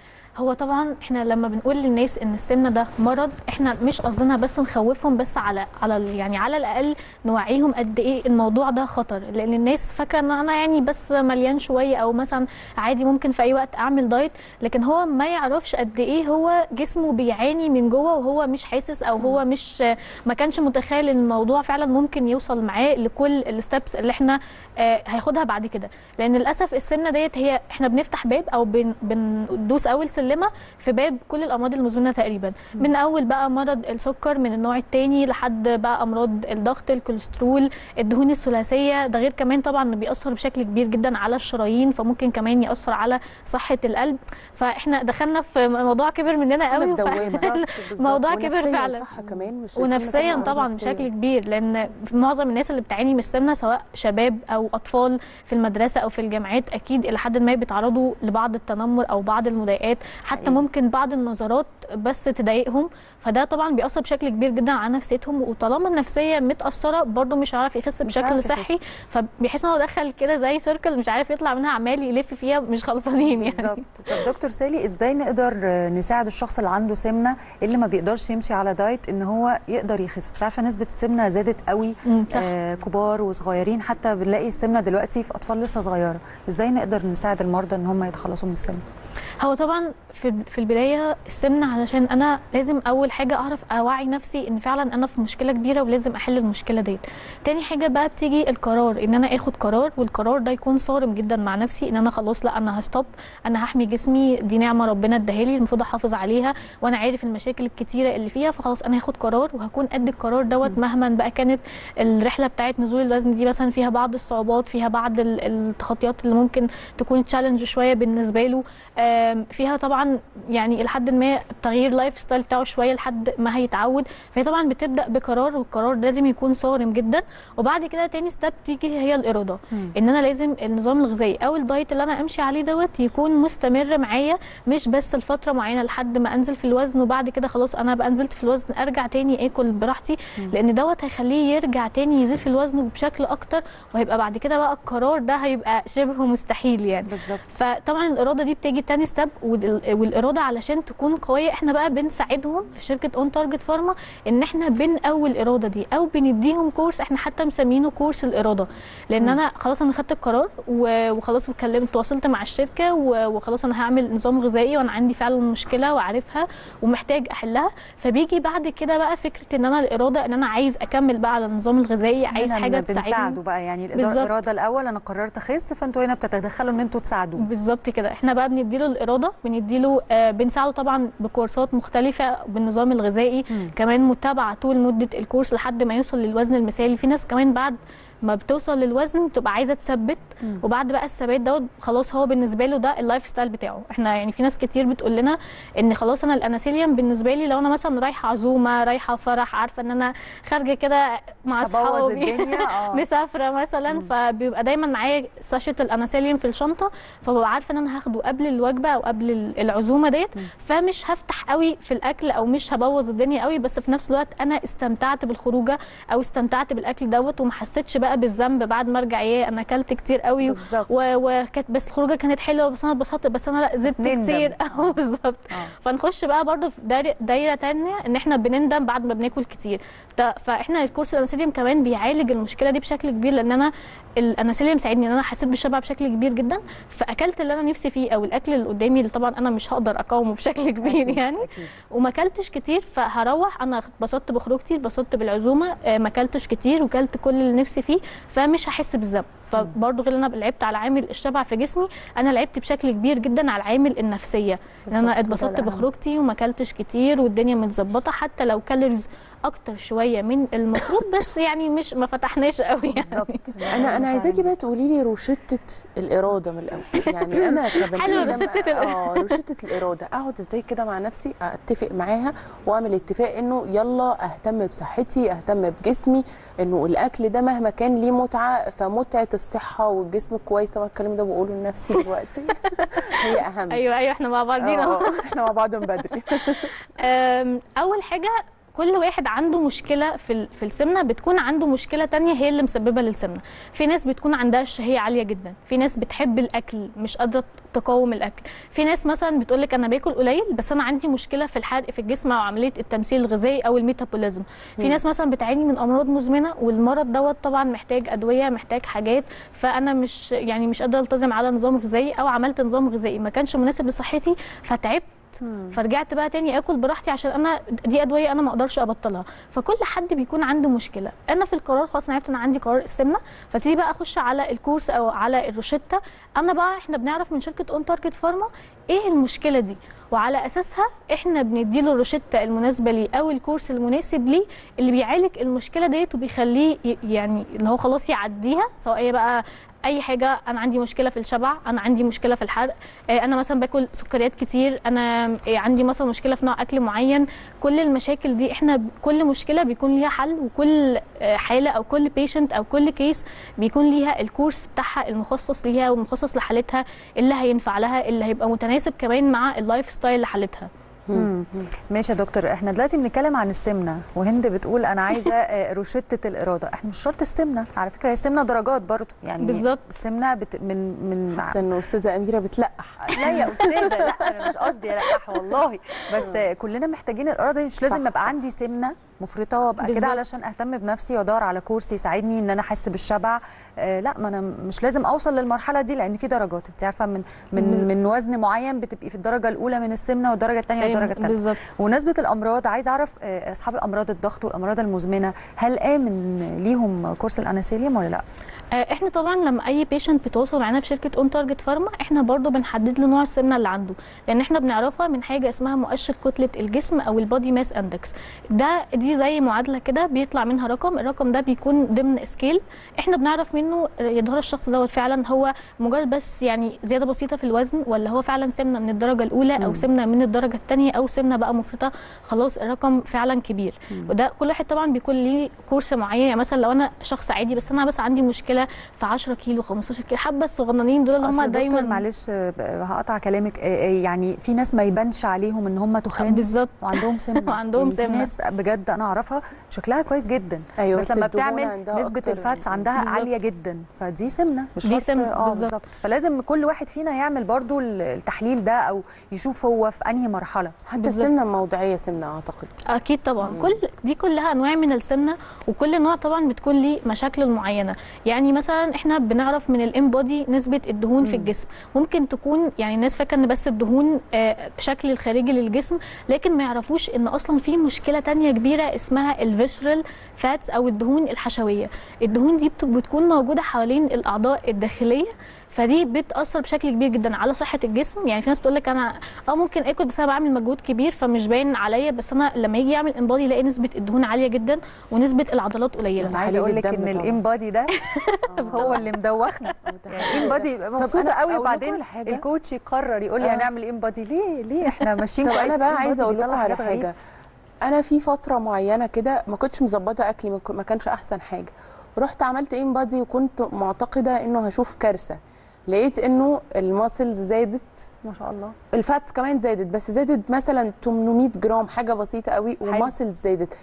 هو طبعا احنا لما بنقول للناس ان السمنه ده مرض احنا مش قصدنا بس نخوفهم بس على على ال- يعني على الاقل نوعيهم قد ايه الموضوع ده خطر لان الناس فاكره ان انا يعني بس مليان شويه او مثلا عادي ممكن في اي وقت اعمل دايت لكن هو ما يعرفش قد ايه هو جسمه بيعاني من جوه وهو مش حاسس او هو مش ما كانش متخيل ان الموضوع فعلا ممكن يوصل معاه لكل الستبس اللي احنا آه، هياخدها بعد كده لان للاسف السمنه ديت هي احنا بنفتح باب او بن بندوس اول سلم سلمه في باب كل الامراض المزمنه تقريبا من اول بقى مرض السكر من النوع الثاني لحد بقى امراض الضغط الكوليسترول الدهون الثلاثيه ده غير كمان طبعا إنه بيأثر بشكل كبير جدا على الشرايين فممكن كمان يأثر على صحه القلب فاحنا دخلنا في موضوع كبر مننا قوي في دوامه موضوع كبر ونفسياً فعلا صح كمان مش السمنة ونفسيا طبعا نفسياً. بشكل كبير لان في معظم الناس اللي بتعاني من السمنه سواء شباب او اطفال في المدرسه او في الجامعات اكيد الى حد ما بيتعرضوا لبعض التنمر او بعض المضايقات حتى حقيقي. ممكن بعض النظرات بس تضايقهم فده طبعا بيأثر بشكل كبير جدا على نفسيتهم وطالما النفسيه متأثره برضه مش هيعرف يخس مش بشكل هيعرف صحي يخس. فبيحس ان هو دخل كده زي سيركل مش عارف يطلع منها عمال يلف فيها مش خلصانين يعني بالظبط طب دكتور سالي ازاي نقدر آه، نساعد الشخص اللي عنده سمنه اللي ما بيقدرش يمشي على دايت ان هو يقدر يخس مش عارفه نسبه السمنه زادت قوي مم، صح. آه كبار وصغيرين حتى بنلاقي السمنه دلوقتي في اطفال لسه صغيره ازاي نقدر نساعد المرضى ان هم يتخلصوا من السمنه هو طبعا في في البدايه السمنه علشان انا لازم اول حاجه اعرف اوعي نفسي ان فعلا انا في مشكله كبيره ولازم احل المشكله ديت تاني حاجه بقى بتيجي القرار ان انا اخد قرار والقرار ده يكون صارم جدا مع نفسي ان انا خلاص لا انا هستوب انا هحمي جسمي دي نعمه ربنا اداها لي المفروض احافظ عليها وانا عارف المشاكل الكتيره اللي فيها فخلاص انا هاخد قرار وهكون قد القرار دوت مهما بقى كانت الرحله بتاعت نزول الوزن دي مثلا فيها بعض الصعوبات فيها بعض ال- التخطيات اللي ممكن تكون تشالنج شويه بالنسبه له آم، فيها طبعا يعني لحد ما تغيير لايف ستايل بتاعه شويه لحد ما هيتعود فهي طبعا بتبدا بقرار والقرار ده لازم يكون صارم جدا وبعد كده تاني ستيب تيجي هي الاراده ان انا لازم النظام الغذائي او الدايت اللي انا امشي عليه دوت يكون مستمر معايا مش بس لفتره معينه لحد ما انزل في الوزن وبعد كده خلاص انا بقى نزلت في الوزن ارجع تاني اكل براحتي لان دوت هيخليه يرجع تاني يزيد في الوزن بشكل اكتر وهيبقى بعد كده بقى القرار ده هيبقى شبه مستحيل يعني بالظبط فطبعا الاراده دي بتيجي تاني ستيب والاراده علشان تكون قويه احنا بقى بنساعدهم في شركه اون تارجت فارما ان احنا بنقوي الاراده دي او بنديهم كورس احنا حتى مسمينه كورس الاراده لان انا خلاص انا خدت القرار و- وخلاص اتكلمت تواصلت مع الشركه و- وخلاص انا هعمل نظام غذائي وانا عندي فعلا مشكله وعارفها ومحتاج احلها فبيجي بعد كده بقى فكره ان انا الاراده ان انا عايز اكمل بقى على النظام الغذائي عايز هنا حاجه بنساعده تساعدني بقى يعني بالظبط. الاراده الاول انا قررت اخس فانتوا هنا بتتدخلوا ان انتوا تساعدوه بالظبط كده احنا بقى بنديله الاراده بنديله آه بنساعده طبعا بكورسات مختلفه بالنظام الغذائي مم. كمان متابعه طول مده الكورس لحد ما يوصل للوزن المثالي في ناس كمان بعد ما بتوصل للوزن بتبقى عايزه تثبت مم. وبعد بقى الثبات دوت خلاص هو بالنسبه له ده اللايف ستايل بتاعه احنا يعني في ناس كتير بتقول لنا ان خلاص انا الاناسيليوم بالنسبه لي لو انا مثلا رايحه عزومه رايحه فرح عارفه ان انا خارجه كده مع ابوظ اصحابي الدنيا اه مسافره مثلا فبيبقى دايما معايا ساشة الاناسيليوم في الشنطه فببقى عارفه ان انا هاخده قبل الوجبه او قبل ال- العزومه ديت فمش هفتح قوي في الاكل او مش هبوظ الدنيا قوي بس في نفس الوقت انا استمتعت بالخروجه او استمتعت بالاكل دوت وما حسيتش بقى بالذنب بعد ما ارجع ايه انا اكلت كتير قوي بالظبط و- وكانت بس الخروجه كانت حلوه بس انا اتبسطت بس انا لا زدت نندم. كتير آه. اه بالظبط آه. فنخش بقى برضو في دايره, دايرة تانية ان احنا بنندم بعد ما بناكل كتير ت- فاحنا الكورس الانسيليوم كمان بيعالج المشكله دي بشكل كبير لان انا الانسيليوم ساعدني ان انا حسيت بالشبع بشكل كبير جدا فاكلت اللي انا نفسي فيه او الاكل اللي قدامي اللي طبعا انا مش هقدر اقاومه بشكل كبير يعني أكيد. وما اكلتش كتير فهروح انا اتبسطت بخروجتي اتبسطت بالعزومه آه، ما اكلتش كتير وكلت كل اللي نفسي فيه فمش هحس بالذنب فبرضه غير ان انا لعبت على عامل الشبع في جسمي انا لعبت بشكل كبير جدا على العامل النفسيه ان انا بالظبط، ده اتبسطت الأهم. بخروجتي وما اكلتش كتير والدنيا متظبطه حتى لو كالوريز اكتر شويه من المفروض بس يعني مش ما فتحناش قوي يعني بالظبط انا انا عايزاكي بقى تقولي لي روشته الاراده من الاول يعني انا كبني حلوة آدم، روشتة الإرادة. اه روشته الاراده اقعد ازاي كده مع نفسي اتفق معاها واعمل اتفاق انه يلا اهتم بصحتي اهتم بجسمي انه الاكل ده مهما كان ليه متعه فمتعه الصحه والجسم الكويس طبعا الكلام ده بقوله لنفسي دلوقتي هي اهم ايوه ايوه احنا مع بعضين اهو آه، احنا مع بعض من بدري أم، اول حاجه كل واحد عنده مشكله في ال- في السمنه بتكون عنده مشكله تانية هي اللي مسببه للسمنه في ناس بتكون عندها الشهيه عاليه جدا في ناس بتحب الاكل مش قادره تقاوم الاكل في ناس مثلا بتقول لك انا باكل قليل بس انا عندي مشكله في الحرق في الجسم او عمليه التمثيل الغذائي او الميتابوليزم في ناس مثلا بتعاني من امراض مزمنه والمرض دوت طبعا محتاج ادويه محتاج حاجات فانا مش يعني مش قادره التزم على نظام غذائي او عملت نظام غذائي ما كانش مناسب لصحتي فتعبت فرجعت بقى تاني اكل براحتي عشان انا دي ادويه انا ما اقدرش ابطلها فكل حد بيكون عنده مشكله انا في القرار خلاص انا عرفت ان عندي قرار السمنه فابتدي بقى اخش على الكورس او على الروشته انا بقى احنا بنعرف من شركه اون تارجت فارما ايه المشكله دي وعلى اساسها احنا بنديله الروشته المناسبه ليه او الكورس المناسب ليه اللي بيعالج المشكله ديت وبيخليه ي- يعني اللي هو خلاص يعديها سواء هي بقى اي حاجه انا عندي مشكله في الشبع انا عندي مشكله في الحرق آه، انا مثلا باكل سكريات كتير انا آه، عندي مثلا مشكله في نوع اكل معين كل المشاكل دي احنا ب- كل مشكله بيكون ليها حل وكل آه، حاله او كل بيشنت او كل كيس بيكون ليها الكورس بتاعها المخصص ليها والمخصص لحالتها اللي هينفع لها اللي هيبقى متناسب كمان مع اللايف ستايل لحالتها مم. ماشي يا دكتور احنا دلوقتي بنتكلم عن السمنه وهند بتقول انا عايزه آه، روشته الاراده احنا مش شرط السمنه على فكره هي السمنه درجات برضو يعني بالظبط. السمنه بت من من حاسه انه استاذه اميره بتلقح لا يا استاذه لا انا مش قصدي القح والله بس آه، كلنا محتاجين الاراده دي مش لازم صح، ابقى صح. عندي سمنه مفرطه وابقى كده بالظبط. علشان اهتم بنفسي وادور على كورس يساعدني ان انا احس بالشبع آه، لا ما انا مش لازم اوصل للمرحله دي لان في درجات انت عارفه من من من وزن معين بتبقي في الدرجه الاولى من السمنه والدرجه الثانيه والدرجه الثالثه بالظبط ونسبة الأمراض عايز أعرف آه، أصحاب الأمراض الضغط والأمراض المزمنة هل آمن ليهم كورس الأناسيليوم ولا لا؟ آه، احنا طبعا لما اي بيشنت بيتواصل معانا في شركه اون تارجت فارما احنا برضو بنحدد له نوع السمنه اللي عنده لان احنا بنعرفها من حاجه اسمها مؤشر كتله الجسم او البودي ماس اندكس ده دي زي معادله كده بيطلع منها رقم الرقم ده بيكون ضمن سكيل احنا بنعرف منه يا ترى الشخص دوت فعلا هو مجرد بس يعني زياده بسيطه في الوزن ولا هو فعلا سمنه من الدرجه الاولى او سمنه من الدرجه الثانيه او سمنه بقى مفرطه خلاص الرقم فعلا كبير وده كل واحد طبعا بيكون ليه كورس معين يعني مثلا لو انا شخص عادي بس انا بس عندي مشكله في 10 كيلو 15 كيلو حبه الصغننين دول اللي أصل هم دكتور دايما معلش آه، هقطع كلامك آه، آه، يعني في ناس ما يبانش عليهم إن هم تخان بالظبط وعندهم سمنة وعندهم يعني في سمنة. ناس بجد أنا أعرفها شكلها كويس جدا ايوه بس لما الدهون بتعمل عندها نسبة أكتر. الفاتس عندها بالظبط. عالية جدا فدي سمنة مش دي شرط- سمنة، اه بالظبط. بالظبط فلازم كل واحد فينا يعمل برضو التحليل ده أو يشوف هو في أنهي مرحلة حتى بالظبط. السمنه الموضعيه سمنه اعتقد اكيد طبعا كل دي كلها انواع من السمنه وكل نوع طبعا بتكون ليه مشاكل معينه يعني مثلا احنا بنعرف من الام بودي نسبه الدهون في الجسم ممكن تكون يعني الناس فاكره ان بس الدهون آه، شكل الخارجي للجسم لكن ما يعرفوش ان اصلا في مشكله تانية كبيره اسمها الفيشرال فاتس او الدهون الحشويه الدهون دي بت- بتكون موجوده حوالين الاعضاء الداخليه فدي بتاثر بشكل كبير جدا على صحه الجسم يعني في ناس بتقول لك انا اه ممكن اكل بس انا بعمل مجهود كبير فمش باين عليا بس انا لما يجي يعمل انبادي يلاقي نسبه الدهون عاليه جدا ونسبه العضلات قليله انا عايزه تحاليل اقول لك الدم ان طبعاً. الام بادي ده هو اللي مدوخنا يعني الام بادي يبقى طب مبسوطه أنا قوي أقول لكم وبعدين على حاجة؟ الكوتش يقرر يقول لي آه. هنعمل ام بادي ليه ليه احنا ماشيين طب كويس انا بقى الإم عايزه بادي اقول لكم بيطلع على حاجات غريبة. حاجه انا في فتره معينه كده ما كنتش مظبطه اكلي ما ك- ما كانش احسن حاجه رحت عملت ايم بادي وكنت معتقده انه هشوف كارثه لقيت انه الماسلز زادت ما شاء الله الفاتس كمان زادت بس زادت مثلا 800 جرام حاجه بسيطه قوي والماسلز زادت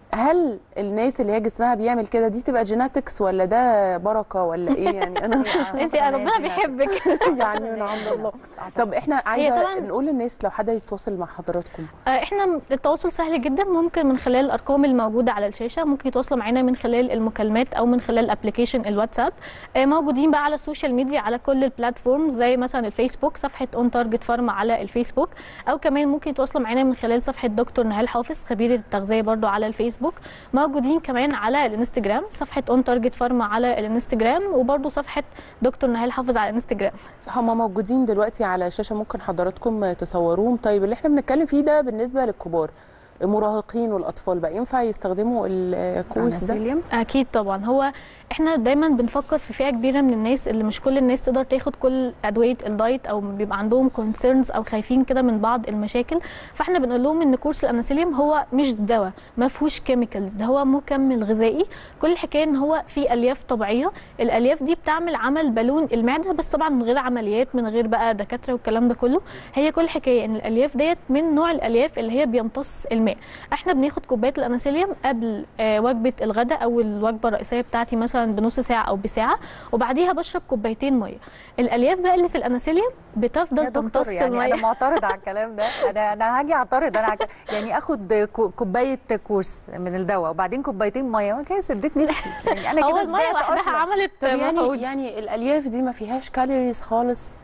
هل الناس اللي هي جسمها بيعمل كده دي تبقى جيناتكس ولا ده بركه ولا ايه يعني انا انت ربنا بيحبك يعني من عند الله طب احنا عايزه طبعاً- نقول للناس لو حد يتواصل مع حضراتكم آه، احنا التواصل سهل جدا ممكن من خلال الارقام الموجوده على الشاشه ممكن يتواصلوا معانا من خلال المكالمات او من خلال ابلكيشن الواتساب آه، موجودين بقى على السوشيال ميديا على كل البلاتفورمز زي مثلا الفيسبوك صفحه اون تارجت فارما على الفيسبوك او كمان ممكن يتواصلوا معانا من خلال صفحه دكتور نهال حافظ خبير التغذيه برضو على الفيسبوك موجودين كمان على الانستجرام صفحه اون تارجت فارما على الانستجرام وبرضو صفحه دكتور نهال حافظ على الانستجرام هم موجودين دلوقتي على الشاشه ممكن حضراتكم تصوروهم طيب اللي احنا بنتكلم فيه ده بالنسبه للكبار المراهقين والاطفال بقى ينفع يستخدموا الكويس ده أناسيليوم. اكيد طبعا هو احنا دايما بنفكر في فئه كبيره من الناس اللي مش كل الناس تقدر تاخد كل ادويه الدايت او بيبقى عندهم كونسيرنز او خايفين كده من بعض المشاكل فاحنا بنقول لهم ان كورس الاناسيليوم هو مش دواء ما فيهوش كيميكالز ده هو مكمل غذائي كل الحكايه ان هو فيه الياف طبيعيه الالياف دي بتعمل عمل بالون المعده بس طبعا من غير عمليات من غير بقى دكاتره والكلام ده كله هي كل الحكايه ان الالياف ديت من نوع الالياف اللي هي بيمتص الماء احنا بناخد كوبايه الاناسيليوم قبل آه، وجبه الغداء او الوجبه الرئيسيه بتاعتي مثلا بنص ساعه او بساعه وبعديها بشرب كوبايتين ميه الالياف بقى اللي في الاناسيليوم يا بتفضل دكتور تمتص يعني انا الميه معترض على الكلام ده انا انا هاجي اعترض انا عك... يعني اخد كو- كوبايه كورس من الدواء وبعدين كوبايتين ميه ما كده سديت نفسي يعني انا هو كده الميه شبعت لوحدها اصلا عملت طب يعني مفعول يعني الالياف دي ما فيهاش كالوريز خالص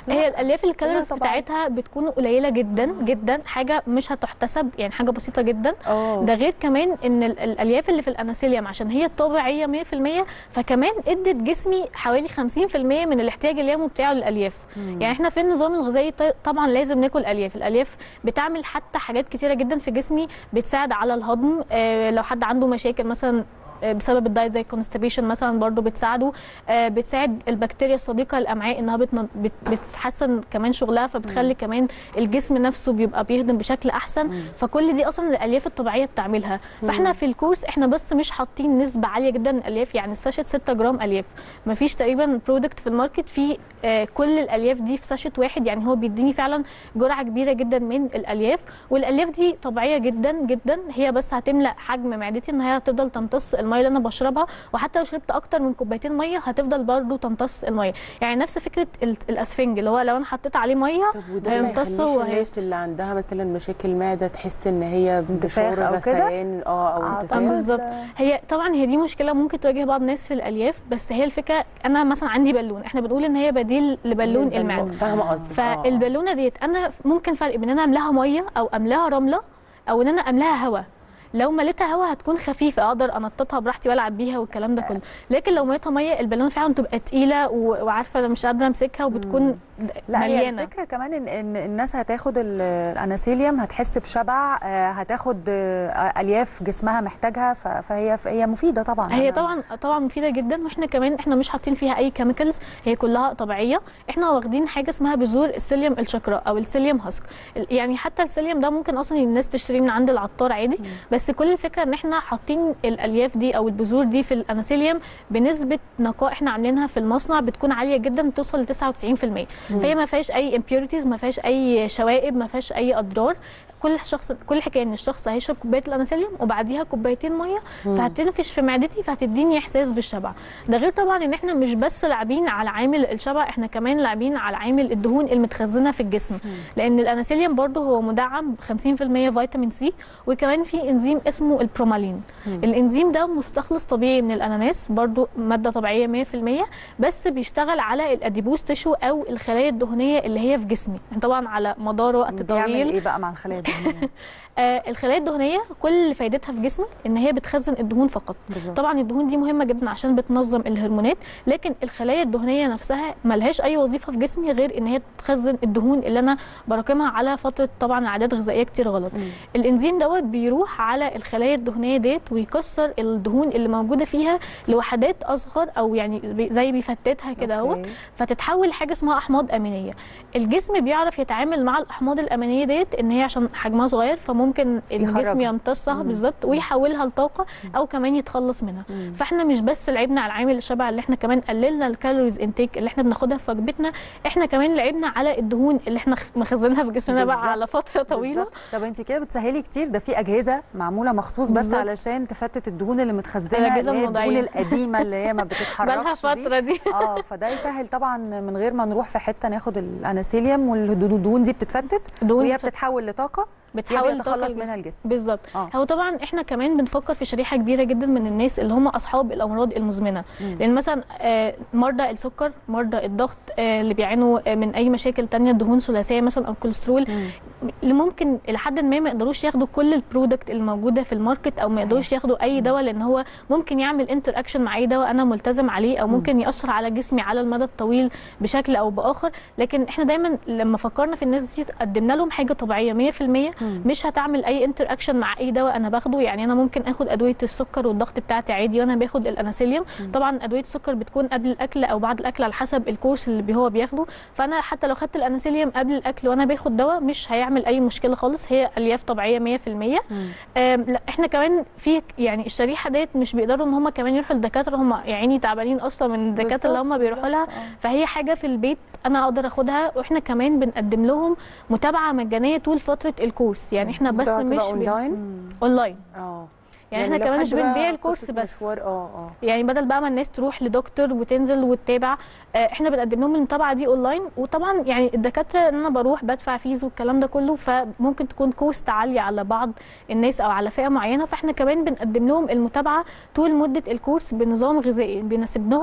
هي الالياف الكالوريز طبيعية. بتاعتها بتكون قليله جدا جدا حاجه مش هتحتسب يعني حاجه بسيطه جدا اه ده غير كمان ان ال- الالياف اللي في الاناسيليوم عشان هي طبيعيه 100% فكمان ادت جسمي حوالي 50% من الاحتياج اليومي بتاعه للالياف يعني احنا في النظام الغذائي ط- طبعا لازم ناكل الياف الالياف بتعمل حتى حاجات كتيره جدا في جسمي بتساعد على الهضم آه، لو حد عنده مشاكل مثلا آه، بسبب الدايت زي الكونستيبيشن مثلا برضو بتساعده آه، بتساعد البكتيريا الصديقه للامعاء انها بتن- بت- بتحسن كمان شغلها فبتخلي كمان الجسم نفسه بيبقى بيهضم بشكل احسن فكل دي اصلا الالياف الطبيعيه بتعملها فاحنا في الكورس احنا بس مش حاطين نسبه عاليه جدا من الالياف يعني الساشت 6 جرام الياف مفيش تقريبا برودكت في الماركت فيه آه، كل الالياف دي في ساشت واحد يعني هو بيديني فعلا جرعه كبيره جدا من الالياف والالياف دي طبيعيه جدا جدا هي بس هتملا حجم معدتي ان هي هتفضل تمتص الميه اللي انا بشربها وحتى لو شربت اكتر من كوبايتين ميه هتفضل برضو تمتص الميه يعني نفس فكره ال- الاسفنج اللي هو لو انا حطيت عليه ميه طب وده ما هيمتص يخليش وهي- الناس اللي عندها مثلا مشاكل معده تحس ان هي انتفاخ بشعور أو كده؟ غثيان اه او أعتقد انتفاخ بالظبط هي طبعا هي دي مشكله ممكن تواجه بعض الناس في الالياف بس هي الفكره انا مثلا عندي بالون احنا بنقول ان هي بديل لبالون المعده فاهمه قصدك آه. فالبالونه ديت انا ممكن فرق بين ان انا املاها ميه او املاها رمله او ان انا املاها هواء لو مليتها هواء هتكون خفيفه اقدر انططها براحتي والعب بيها والكلام ده كله لكن لو مليتها ميه البالونه فعلا تبقى تقيله و- وعارفه انا مش قادره امسكها وبتكون لا هي مليانه الفكره كمان ان ان الناس هتاخد ال- الاناسيليوم هتحس بشبع آه، هتاخد آه، الياف جسمها محتاجها ف- فهي هي مفيده طبعا هي أنا- طبعا طبعا مفيده جدا واحنا كمان احنا مش حاطين فيها اي كيميكالز هي كلها طبيعيه احنا واخدين حاجه اسمها بذور السيليوم الشقراء او السيليوم هاسك ال- يعني حتى السيليوم ده ممكن اصلا الناس تشتريه من عند العطار عادي بس كل الفكره ان احنا حاطين الالياف دي او البذور دي في الاناسيليوم بنسبه نقاء احنا عاملينها في المصنع بتكون عاليه جدا توصل ل 99% فهي ما فيهاش اي امبيورتيز ما فيهاش اي شوائب ما فيهاش اي اضرار كل شخص كل الحكايه ان الشخص هيشرب كوبايه الاناسيليوم وبعديها كوبايتين ميه فهتنفش في معدتي فهتديني احساس بالشبع ده غير طبعا ان احنا مش بس لاعبين على عامل الشبع احنا كمان لاعبين على عامل الدهون المتخزنه في الجسم لان الاناسيليوم برضو هو مدعم ب 50% فيتامين سي وكمان في انزيم اسمه البرومالين الانزيم ده مستخلص طبيعي من الاناناس برضو ماده طبيعيه 100% بس بيشتغل على الاديبوز تيشو او الخلايا الدهنيه اللي هي في جسمي يعني طبعا على مدار وقت بيعمل طويل ايه بقى مع الخلايا الدهنيه آه الخلايا الدهنيه كل فايدتها في جسمي ان هي بتخزن الدهون فقط بالظبط. طبعا الدهون دي مهمه جدا عشان بتنظم الهرمونات لكن الخلايا الدهنيه نفسها ملهاش اي وظيفه في جسمي غير ان هي تخزن الدهون اللي انا براكمها على فتره طبعا عادات غذائيه كتير غلط الانزيم دوت بيروح على الخلايا الدهنيه ديت ويكسر الدهون اللي موجوده فيها لوحدات اصغر او يعني بي- زي بيفتتها كده اهوت أوكي. فتتحول لحاجه اسمها احماض امينيه الجسم بيعرف يتعامل مع الاحماض الامينيه ديت ان هي عشان حجمها صغير فممكن الجسم يخرجها. يمتصها بالظبط ويحولها لطاقه او كمان يتخلص منها فاحنا مش بس لعبنا على عامل الشبع اللي احنا كمان قللنا الكالوريز انتيك اللي احنا بناخدها في وجبتنا احنا كمان لعبنا على الدهون اللي احنا مخزنها في جسمنا بقى بالظبط. على فتره طويله بالظبط. طب انت كده بتسهلي كتير ده في اجهزه معموله مخصوص بس بالظبط. علشان تفتت الدهون اللي متخزنه الأجهزة اللي هي الدهون الموضعية. القديمه اللي هي ما بتتحركش بقالها دي. فتره دي اه فده يسهل طبعا من غير ما نروح في حته ناخد الاناسيليوم والدهون دي بتتفتت دهون وهي بتت- بتتحول لطاقه بتحاول يتخلص طاقة منها الجسم بالظبط آه. هو طبعا احنا كمان بنفكر في شريحه كبيره جدا من الناس اللي هم اصحاب الامراض المزمنه لان مثلا آه، مرضى السكر مرضى الضغط آه، اللي بيعانوا آه، من اي مشاكل تانية دهون ثلاثيه مثلا او كوليسترول اللي ممكن لحد ما ما يقدروش ياخدوا كل البرودكت الموجوده في الماركت او ما يقدروش ياخدوا اي دواء لان هو ممكن يعمل انتر اكشن مع اي دواء انا ملتزم عليه او ممكن ياثر على جسمي على المدى الطويل بشكل او باخر لكن احنا دايما لما فكرنا في الناس دي قدمنا لهم حاجه طبيعيه 100% مش هتعمل اي انتر اكشن مع اي دواء انا باخده يعني انا ممكن اخد ادويه السكر والضغط بتاعتي عادي وانا باخد الاناسيليوم طبعا ادويه السكر بتكون قبل الاكل او بعد الاكل على حسب الكورس اللي بي- هو بياخده فانا حتى لو خدت الاناسيليوم قبل الاكل وانا باخد دواء مش هيعمل اي مشكله خالص هي الياف طبيعيه 100% آم، لا احنا كمان في يعني الشريحه ديت مش بيقدروا ان هم كمان يروحوا للدكاتره هم يا عيني تعبانين اصلا من الدكاتره اللي هم بيروحوا لها فهي حاجه في البيت انا اقدر اخدها واحنا كمان بنقدم لهم متابعه مجانيه طول فتره الكورس يعني احنا بس ده مش هتبقى بن- اونلاين اونلاين اه يعني احنا لو كمان حد مش بقى بنبيع الكورس قصة بس مشوار اه اه يعني بدل بقى ما الناس تروح لدكتور وتنزل وتتابع آه، احنا بنقدم لهم المتابعه دي اونلاين وطبعا يعني الدكاتره ان انا بروح بدفع فيز والكلام ده كله فممكن تكون كوست عاليه على بعض الناس او على فئه معينه فاحنا كمان بنقدم لهم المتابعه طول مده الكورس بنظام غذائي بيناسب لهم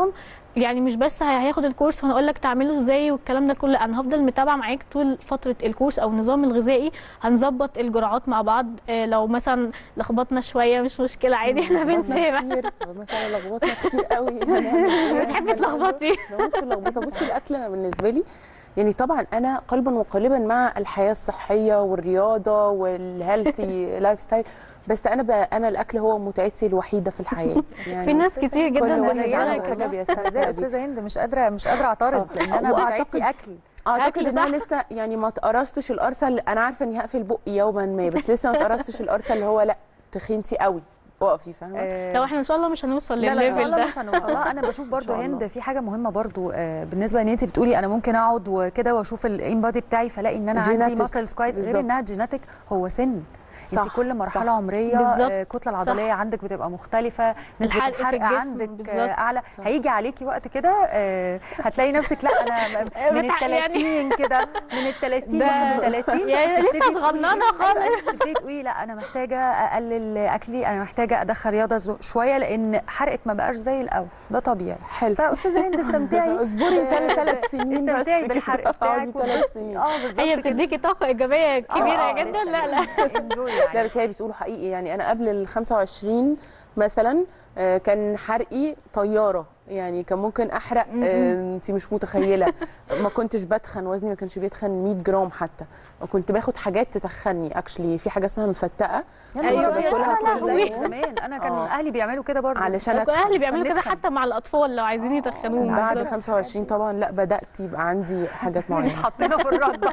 يعني مش بس هي- هياخد الكورس وانا اقول لك تعمله ازاي والكلام ده كله انا هفضل متابعه معاك طول فتره الكورس او النظام الغذائي هنظبط الجرعات مع بعض آه، لو مثلا لخبطنا شويه مش مشكله عادي احنا بنسامح كتير مثلا لخبطنا كتير قوي بتحبي تلخبطي بموت في اللخبطه بصي الاكل انا بالنسبه لي يعني طبعا انا قلبا وقالبا مع الحياه الصحيه والرياضه والهيلثي لايف ستايل بس انا بقى انا الاكل هو متعتي الوحيده في الحياه يعني في ناس كتير كل جدا واحد بالنسبه على لها حاجه كده بيستمتع زي بيها. استاذه هند مش قادره مش قادره اعترض آه. لان انا وأعتقد- بتاعتي اكل اعتقد أكل ان انا صح. لسه يعني ما تقرصتش القرصه اللي انا عارفه اني هقفل بقي يوما ما بس لسه ما تقرصتش القرصه اللي هو لا تخنتي قوي اقفي فاهمه آه، لو احنا ان شاء الله مش هنوصل لا لا ان شاء للليفل الله ده مش هنوصلها انا بشوف برضو شاء الله. هند في حاجه مهمه برضو آه، بالنسبه ان انت بتقولي انا ممكن اقعد وكده واشوف الان بادي بتاعي فلاقي ان انا عندي Genetics ماسلز كويس غير بالظبط. انها جيناتيك هو سن انت صح، كل مرحله صح. عمريه بالظبط. آه، الكتله العضليه عندك بتبقى مختلفه نسبة الحرق في الحرق الجسم عندك بالظبط. آه، اعلى صح. هيجي عليكي وقت كده آه، هتلاقي نفسك لا انا من ال بتاع- يعني- 30 كده من ال 30 ده- 31 يعني لسه تبتدي تقولي صغننة إيه؟ خالص. أيوة، تبتدي تقولي لا انا محتاجه اقلل اكلي انا محتاجه ادخل رياضه زو- شويه لان حرقك ما بقاش زي الاول ده طبيعي حلو فاستاذه هند استمتعي اصبري مثال ثلاث سنين بس استمتعي كده. بالحرق اقعدي بتاعك ثلاث سنين اه بالظبط هي كده. بتديكي طاقه ايجابيه كبيره آه، آه، جدا لسه- لا لا enjoy يعني. لا بس هي بتقول حقيقي يعني انا قبل ال 25 مثلا آه، كان حرقي طياره يعني كان ممكن احرق انت مش متخيله ما كنتش بتخن وزني ما كانش بيتخن 100 جرام حتى كنت باخد حاجات تتخني اكشلي في حاجه اسمها مفتقه يا أيوة، نهار أبيض، باكلها أنا كل زيك يوم. زمان انا كان آه. اهلي بيعملوا كده برضه علشان كل اتخن اهلي بيعملوا كده نتخن. حتى مع الاطفال لو عايزين يتخنوهم بعد بالظبط. 25 طبعا لا بدات يبقى عندي حاجات معينه حطينا في الرده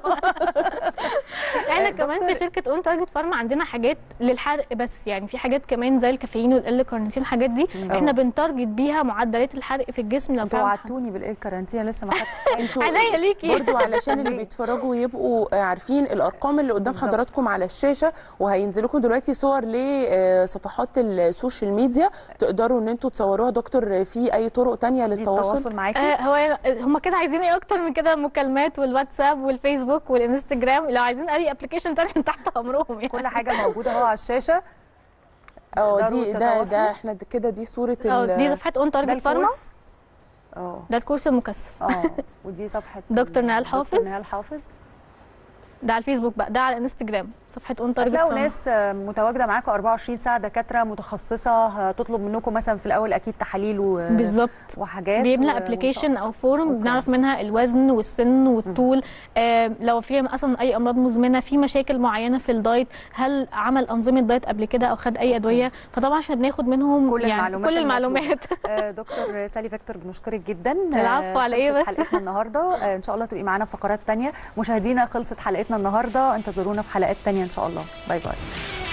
احنا آه، كمان دكتور- في شركه اون تارجت فارما عندنا حاجات للحرق بس يعني في حاجات كمان زي الكافيين والال كارنيتين الحاجات دي احنا بنتارجت بيها معدلات الحرق في الجسم لو انتوا فعلا وعدتوني بالايه كارانتينا لسه ما خدتش حاجه انتوا عينيا ليكي برضو علشان اللي بيتفرجوا يبقوا آه، عارفين الارقام اللي قدام بالظبط. حضراتكم على الشاشه وهينزل لكم دلوقتي صور لصفحات السوشيال ميديا تقدروا ان انتوا تصوروها دكتور في اي طرق تانية للتواصل التواصل معاكي آه هو هم كده عايزين ايه اكتر من كده مكالمات والواتساب والفيسبوك والانستجرام لو عايزين اي ابلكيشن تاني تحت امرهم يعني كل حاجه موجوده اهو على الشاشه اه تقدروا دي ده ده تتواصلوا؟ احنا د- كده دي صوره اه ال- دي صفحه اون ده تارجت فارما الكورس اه ده الكورس المكثف اه ودي صفحه دكتور نهال دكتور حافظ. نهال حافظ ده على الفيسبوك بقى ده على الانستجرام صفحه اون تارجت هتلاقوا فارما ناس آه، متواجده معاكم 24 ساعه دكاتره متخصصه هتطلب منكم مثلا في الاول اكيد تحاليل و... بالظبط وحاجات بيملى و- ابلكيشن او فورم أوكي. بنعرف منها الوزن والسن والطول آه لو في مثلا اي امراض مزمنه في مشاكل معينه في الدايت هل عمل انظمه دايت قبل كده او خد اي ادويه فطبعا احنا بناخد منهم كل يعني المعلومات كل المطلوبة. المعلومات آه، دكتور سالي فيكتور بنشكرك جدا العفو، آه، على إيه خلصت بس؟ حلقتنا النهارده آه، ان شاء الله تبقي معانا في فقرات تانية مشاهدينا خلصت حلقتنا النهارده انتظرونا في حلقات تانية ان شاء الله باي باي